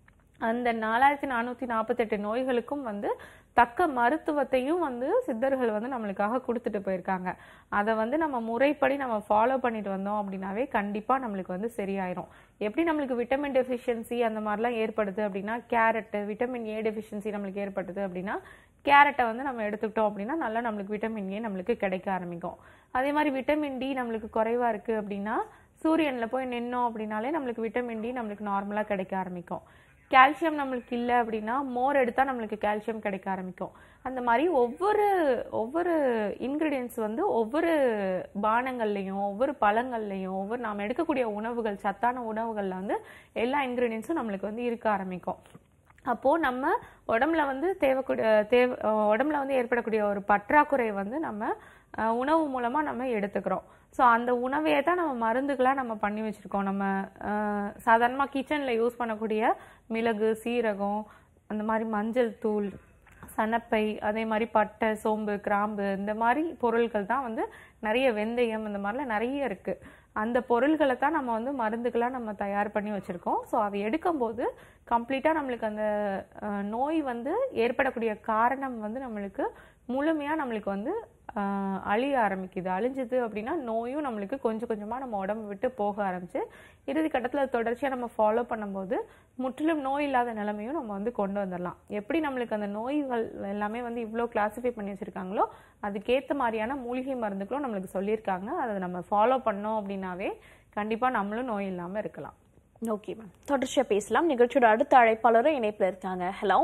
அந்த நாலாயிரத்தி நானூற்றி நாற்பத்தெட்டு நோய்களுக்கும் வந்து தக்க மருத்துவத்தையும் வந்து சித்தர்கள் வந்து நம்மளுக்காக கொடுத்துட்டு போயிருக்காங்க அதை வந்து நம்ம முறைப்படி நம்ம ஃபாலோ பண்ணிட்டு வந்தோம் அப்படின்னாவே கண்டிப்பாக நம்மளுக்கு வந்து சரியாயிரும் எப்படி நம்மளுக்கு விட்டமின் டெஃபிஷியன்சி அந்த மாதிரிலாம் ஏற்படுது அப்படின்னா கேரட்டு விட்டமின் ஏ டெஃபிஷியன்சி நம்மளுக்கு ஏற்படுது அப்படின்னா கேரட்டை வந்து நம்ம எடுத்துக்கிட்டோம் அப்படின்னா நல்லா நம்மளுக்கு விட்டமின் ஏ நம்மளுக்கு கிடைக்க ஆரம்பிக்கும் அதே மாதிரி விட்டமின் டி நம்மளுக்கு குறைவா இருக்கு அப்படின்னா சூரியன்ல போய் நின்னோம் அப்படின்னாலே நம்மளுக்கு விட்டமின் டி நம்மளுக்கு நார்மலா கிடைக்க ஆரம்பிக்கும் கால்சியம் நம்மளுக்கு இல்லை அப்படின்னா மோர் எடுத்தா நம்மளுக்கு கால்சியம் கிடைக்க ஆரம்பிக்கும் அந்த மாதிரி ஒவ்வொரு ஒவ்வொரு இன்கிரீடியன்ஸ் வந்து ஒவ்வொரு பானங்கள்லையும் ஒவ்வொரு பழங்கள்லையும் ஒவ்வொரு நாம் எடுக்கக்கூடிய உணவுகள் சத்தான உணவுகள்ல வந்து எல்லா இன்கிரீடியன்ஸும் நம்மளுக்கு வந்து இருக்க ஆரம்பிக்கும் அப்போ நம்ம உடம்புல வந்து தேவைக்கூடிய தேவை உடம்புல வந்து ஏற்படக்கூடிய ஒரு பற்றாக்குறை வந்து நம்ம அஹ், உணவு மூலமா நம்ம எடுத்துக்கிறோம் ஸோ அந்த உணவையே தான் நம்ம மருந்துகளா நம்ம பண்ணி வச்சிருக்கோம் நம்ம அஹ், சாதாரணமா கிச்சன்ல யூஸ் பண்ணக்கூடிய மிளகு சீரகம் அந்த மாதிரி மஞ்சள் தூள் சணப்பை அதே மாதிரி பட்டை சோம்பு கிராம்பு இந்த மாதிரி பொருட்கள் தான் வந்து நிறைய வெந்தயம் இந்த மாதிரிலாம் நிறைய இருக்கு அந்த பொருள்களை தான் நம்ம வந்து மருந்துகளாக நம்ம தயார் பண்ணி வச்சுருக்கோம் ஸோ அதை எடுக்கும்போது கம்ப்ளீட்டாக நம்மளுக்கு அந்த அஹ், நோய் வந்து ஏற்படக்கூடிய காரணம் வந்து நம்மளுக்கு முழுமையாக நம்மளுக்கு வந்து அஹ், அழிய ஆரம்பிக்குது அழிஞ்சுது அப்படின்னா நோயும் நம்மளுக்கு கொஞ்சம் கொஞ்சமாக நம்ம உடம்பு விட்டு போக ஆரம்பிச்சு இறுதி கட்டத்தில் தொடர்ச்சியாக நம்ம ஃபாலோ பண்ணும்போது முற்றிலும் நோய் இல்லாத நிலைமையும் நம்ம வந்து கொண்டு வந்துடலாம் எப்படி நம்மளுக்கு அந்த நோய்கள் எல்லாமே வந்து இவ்வளோ கிளாஸிஃபை பண்ணி வச்சிருக்காங்களோ அதுக்கேற்ற மாதிரியான மூலிகை மருந்துகளும் நம்மளுக்கு சொல்லியிருக்காங்க அதை நம்ம ஃபாலோ பண்ணோம் அப்படின்னாவே கண்டிப்பாக நம்மளும் நோய் இல்லாமல் இருக்கலாம் ஓகே மேம் தொடர்ச்சியா பேசலாம் நிகழ்ச்சியோட அடுத்த அழைப்பாளரும் இணைப்புல இருக்காங்க ஹலோ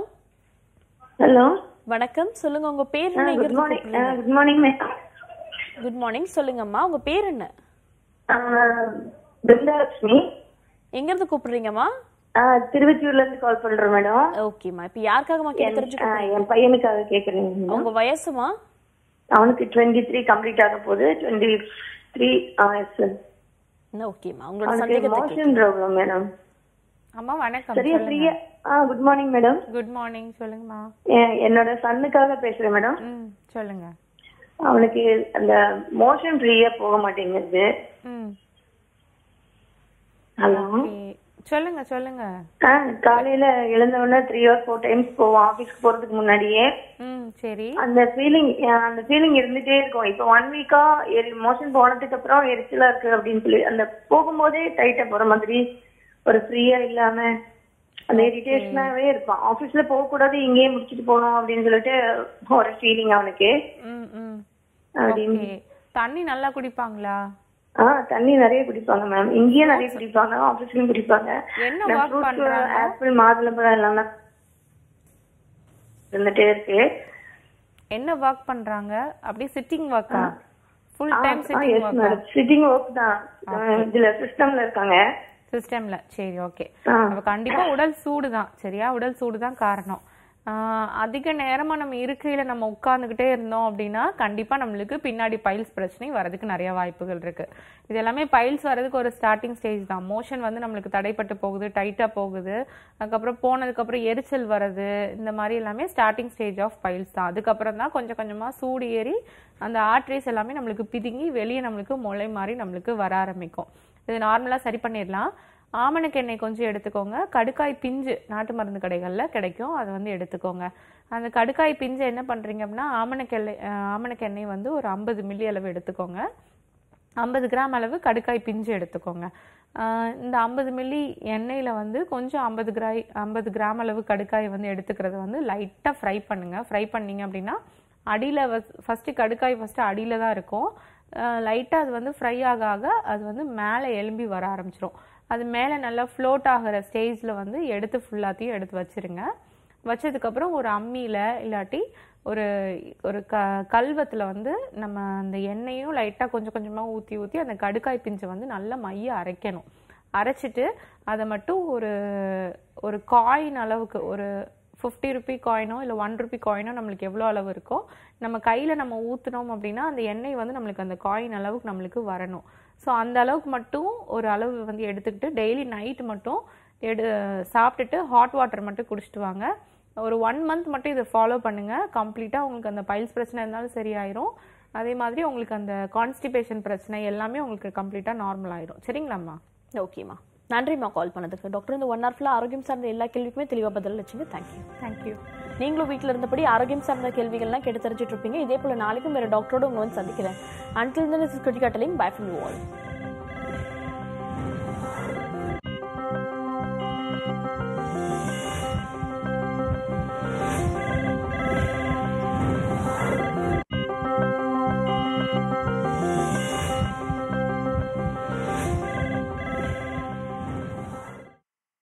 ஹலோ வணக்கம் சொல்லுங்க உங்க பேர் என்ன good morning good morning madam good morning சொல்லுங்கம்மா உங்க பேர் என்ன பிருந்தாலட்சுமி எங்க இருந்து கூப்பிடுறீங்கம்மா திருவத்தியூர்ல இருந்து கால் பண்றேன் மேடம் ஓகேம்மா இப்ப யாருக்காகமா கேட்டு தெரிஞ்சு என் பையனுக்காக கேக்குறேன் உங்க வயசுமா அவனுக்கு டுவெண்ட்டி த்ரீ கம்ப்ளீட் ஆக போகுது டுவெண்ட்டி த்ரீ ஓகேம்மா உங்களோட அவனுக்கு சந்தேகத்தை கேட்க- மோஷன் ப்ராப்ளம் மேடம் அம்மா வணக்கம் சரியா ஃப்ரீயா ஆ good morning madam good morning சொல்லுங்கம்மா என்னோட சன்னுக்காக பேசுறேன் மேடம் ம் சொல்லுங்க அவனுக்கு அந்த மோஷன் ஃப்ரீயா போக மாட்டேங்குது ம் ஹலோ ஓகே சொல்லுங்க சொல்லுங்க ஆ காலையில எழுந்த உடனே த்ரீ ஆர் ஃபோர் டைம்ஸ் போவோம் ஆபீஸ்க்கு போறதுக்கு முன்னாடியே ம் சரி அந்த ஃபீலிங் அந்த ஃபீலிங் இருந்துட்டே இருக்கும் இப்போ ஒன் வீக்கா மோஷன் போனதுக்கு அப்புறம் எரிச்சலா இருக்கு அப்படின்னு சொல்லி அந்த போகும்போதே டைட்டா போற மாதிரி ஒரு ஃப்ரீயா இல்லாம அந்த இரிட்டேஷனாவே இருப்பான் ஆபீஸ்ல போக கூடாது இங்கேயே முடிச்சிட்டு போகணும் அப்படின்னு சொல்லிட்டு ஒரு ஃபீலிங் அவனுக்கு ம் ம் அப்படின்னு ஓகே தண்ணி நல்லா குடிப்பாங்களா ஆ தண்ணி நிறைய குடிப்பாங்க மேம் இங்கேயே நிறைய குடிப்பாங்க ஆபீஸ்லயும் குடிப்பாங்க என்ன ஒர்க் பண்றாங்க ஆப்பிள் மாதுளம்பழம் எல்லாமே இருந்துட்டே இருக்கு என்ன ஒர்க் பண்றாங்க அப்படி சிட்டிங் ஒர்க்கா ஃபுல் டைம் சிட்டிங் எஸ் ஒர்க்கா மேடம் சிட்டிங் ஒர்க் தான் அஹ் இதுல சிஸ்டம்ல இருக்காங்க சிஸ்டம்ல சரி ஓகே ஆ. அப்ப கண்டிப்பா உடல் சூடு தான் சரியா உடல் சூடு தான் காரணம் ஆஹ் அதிக நேரமா நம்ம இருக்கையில நம்ம உட்கார்ந்துகிட்டே இருந்தோம் அப்படின்னா கண்டிப்பா நம்மளுக்கு பின்னாடி பைல்ஸ் பிரச்சனை வரதுக்கு நிறைய வாய்ப்புகள் இருக்கு இது எல்லாமே பைல்ஸ் வரதுக்கு ஒரு ஸ்டார்டிங் ஸ்டேஜ் தான் மோஷன் வந்து நம்மளுக்கு தடைப்பட்டு போகுது டைட்டா போகுது அதுக்கப்புறம் போனதுக்கு அப்புறம் எரிச்சல் வருது இந்த மாதிரி எல்லாமே ஸ்டார்டிங் ஸ்டேஜ் ஆஃப் பைல்ஸ் தான் அதுக்கப்புறம் தான் கொஞ்சம் கொஞ்சமா சூடு ஏறி அந்த ஆர்ட்ரிஸ் எல்லாமே நம்மளுக்கு பிதுங்கி வெளியே நம்மளுக்கு முளை மாதிரி நம்மளுக்கு வர ஆரம்பிக்கும் இது நார்மலா சரி பண்ணிடலாம் ஆமணக்கு எண்ணெய் கொஞ்சம் எடுத்துக்கோங்க கடுக்காய் பிஞ்சு நாட்டு மருந்து கடைகள்ல கிடைக்கும் அதை வந்து எடுத்துக்கோங்க அந்த கடுக்காய் பிஞ்சு என்ன பண்றீங்க அப்படின்னா ஆமணக்கு எண்ணெய் அஹ் ஆமணக்கு எண்ணெய் வந்து ஒரு ஐம்பது மில்லி அளவு எடுத்துக்கோங்க ஐம்பது கிராம் அளவு கடுக்காய் பிஞ்சு எடுத்துக்கோங்க ஆஹ் இந்த ஐம்பது மில்லி எண்ணெயில் வந்து கொஞ்சம் ஐம்பது கிராய் ஐம்பது கிராம் அளவு கடுக்காய் வந்து எடுத்துக்கிறது வந்து லைட்டாக ஃப்ரை பண்ணுங்க ஃப்ரை பண்ணீங்க அப்படின்னா அடியில் ஃபஸ்ட்டு கடுக்காய் ஃபஸ்ட்டு அடியில் தான் இருக்கும் லைட்டாக அது வந்து ஃப்ரை ஆக ஆக அது வந்து மேலே எலும்பி வர ஆரம்பிச்சிரும் அது மேலே நல்லா ஃப்ளோட் ஆகிற ஸ்டேஜில் வந்து எடுத்து ஃபுல்லாத்தையும் எடுத்து வச்சிருங்க வச்சதுக்கப்புறம் ஒரு அம்மியில் இல்லாட்டி ஒரு ஒரு க கல்வத்தில் வந்து நம்ம அந்த எண்ணெயும் லைட்டாக கொஞ்சம் கொஞ்சமாக ஊற்றி ஊற்றி அந்த கடுக்காய் பிஞ்சை வந்து நல்லா மைய அரைக்கணும் அரைச்சிட்டு அதை மட்டும் ஒரு ஒரு காயின் அளவுக்கு ஒரு ஃபிஃப்டி ருபி காயினோ இல்லை ஒன் ருபி காயினோ நம்மளுக்கு எவ்வளோ அளவு இருக்கோ நம்ம கையில் நம்ம ஊற்றினோம் அப்படின்னா அந்த எண்ணெய் வந்து நம்மளுக்கு அந்த காயின் அளவுக்கு நம்மளுக்கு வரணும் ஸோ அந்த அளவுக்கு மட்டும் ஒரு அளவு வந்து எடுத்துக்கிட்டு டெய்லி நைட் மட்டும் எடு சாப்பிட்டுட்டு ஹாட் வாட்டர் மட்டும் குடிச்சிட்டு வாங்க ஒரு ஒன் மந்த் மட்டும் இதை ஃபாலோ பண்ணுங்க கம்ப்ளீட்டாக உங்களுக்கு அந்த பைல்ஸ் பிரச்சனை இருந்தாலும் சரியாயிரும் அதே மாதிரி உங்களுக்கு அந்த கான்ஸ்டிபேஷன் பிரச்சனை எல்லாமே உங்களுக்கு கம்ப்ளீட்டாக நார்மல் ஆயிரும் சரிங்களாம்மா ஓகேம்மா நன்றிம்மா கால் பண்ணதுக்கு டாக்டர் இந்த ஒன் ஹவர் ஃபுல்லாக ஆரோக்கியம் சார்ந்த எல்லா கேள்விக்குமே தெளிவாக பதில் வச்சுங்க தேங்க்யூ தேங்க்யூ நீங்களும் வீட்டில் இருந்தபடி ஆரோக்கியம் சார்ந்த கேள்விகள்லாம் கேட்டு தெரிஞ்சுட்டு இருப்பீங்க இதே போல நாளைக்கும் வேற டாக்டரோட உங்களை வந்து சந்திக்கிறேன் until then this is Krithika telling bye from you all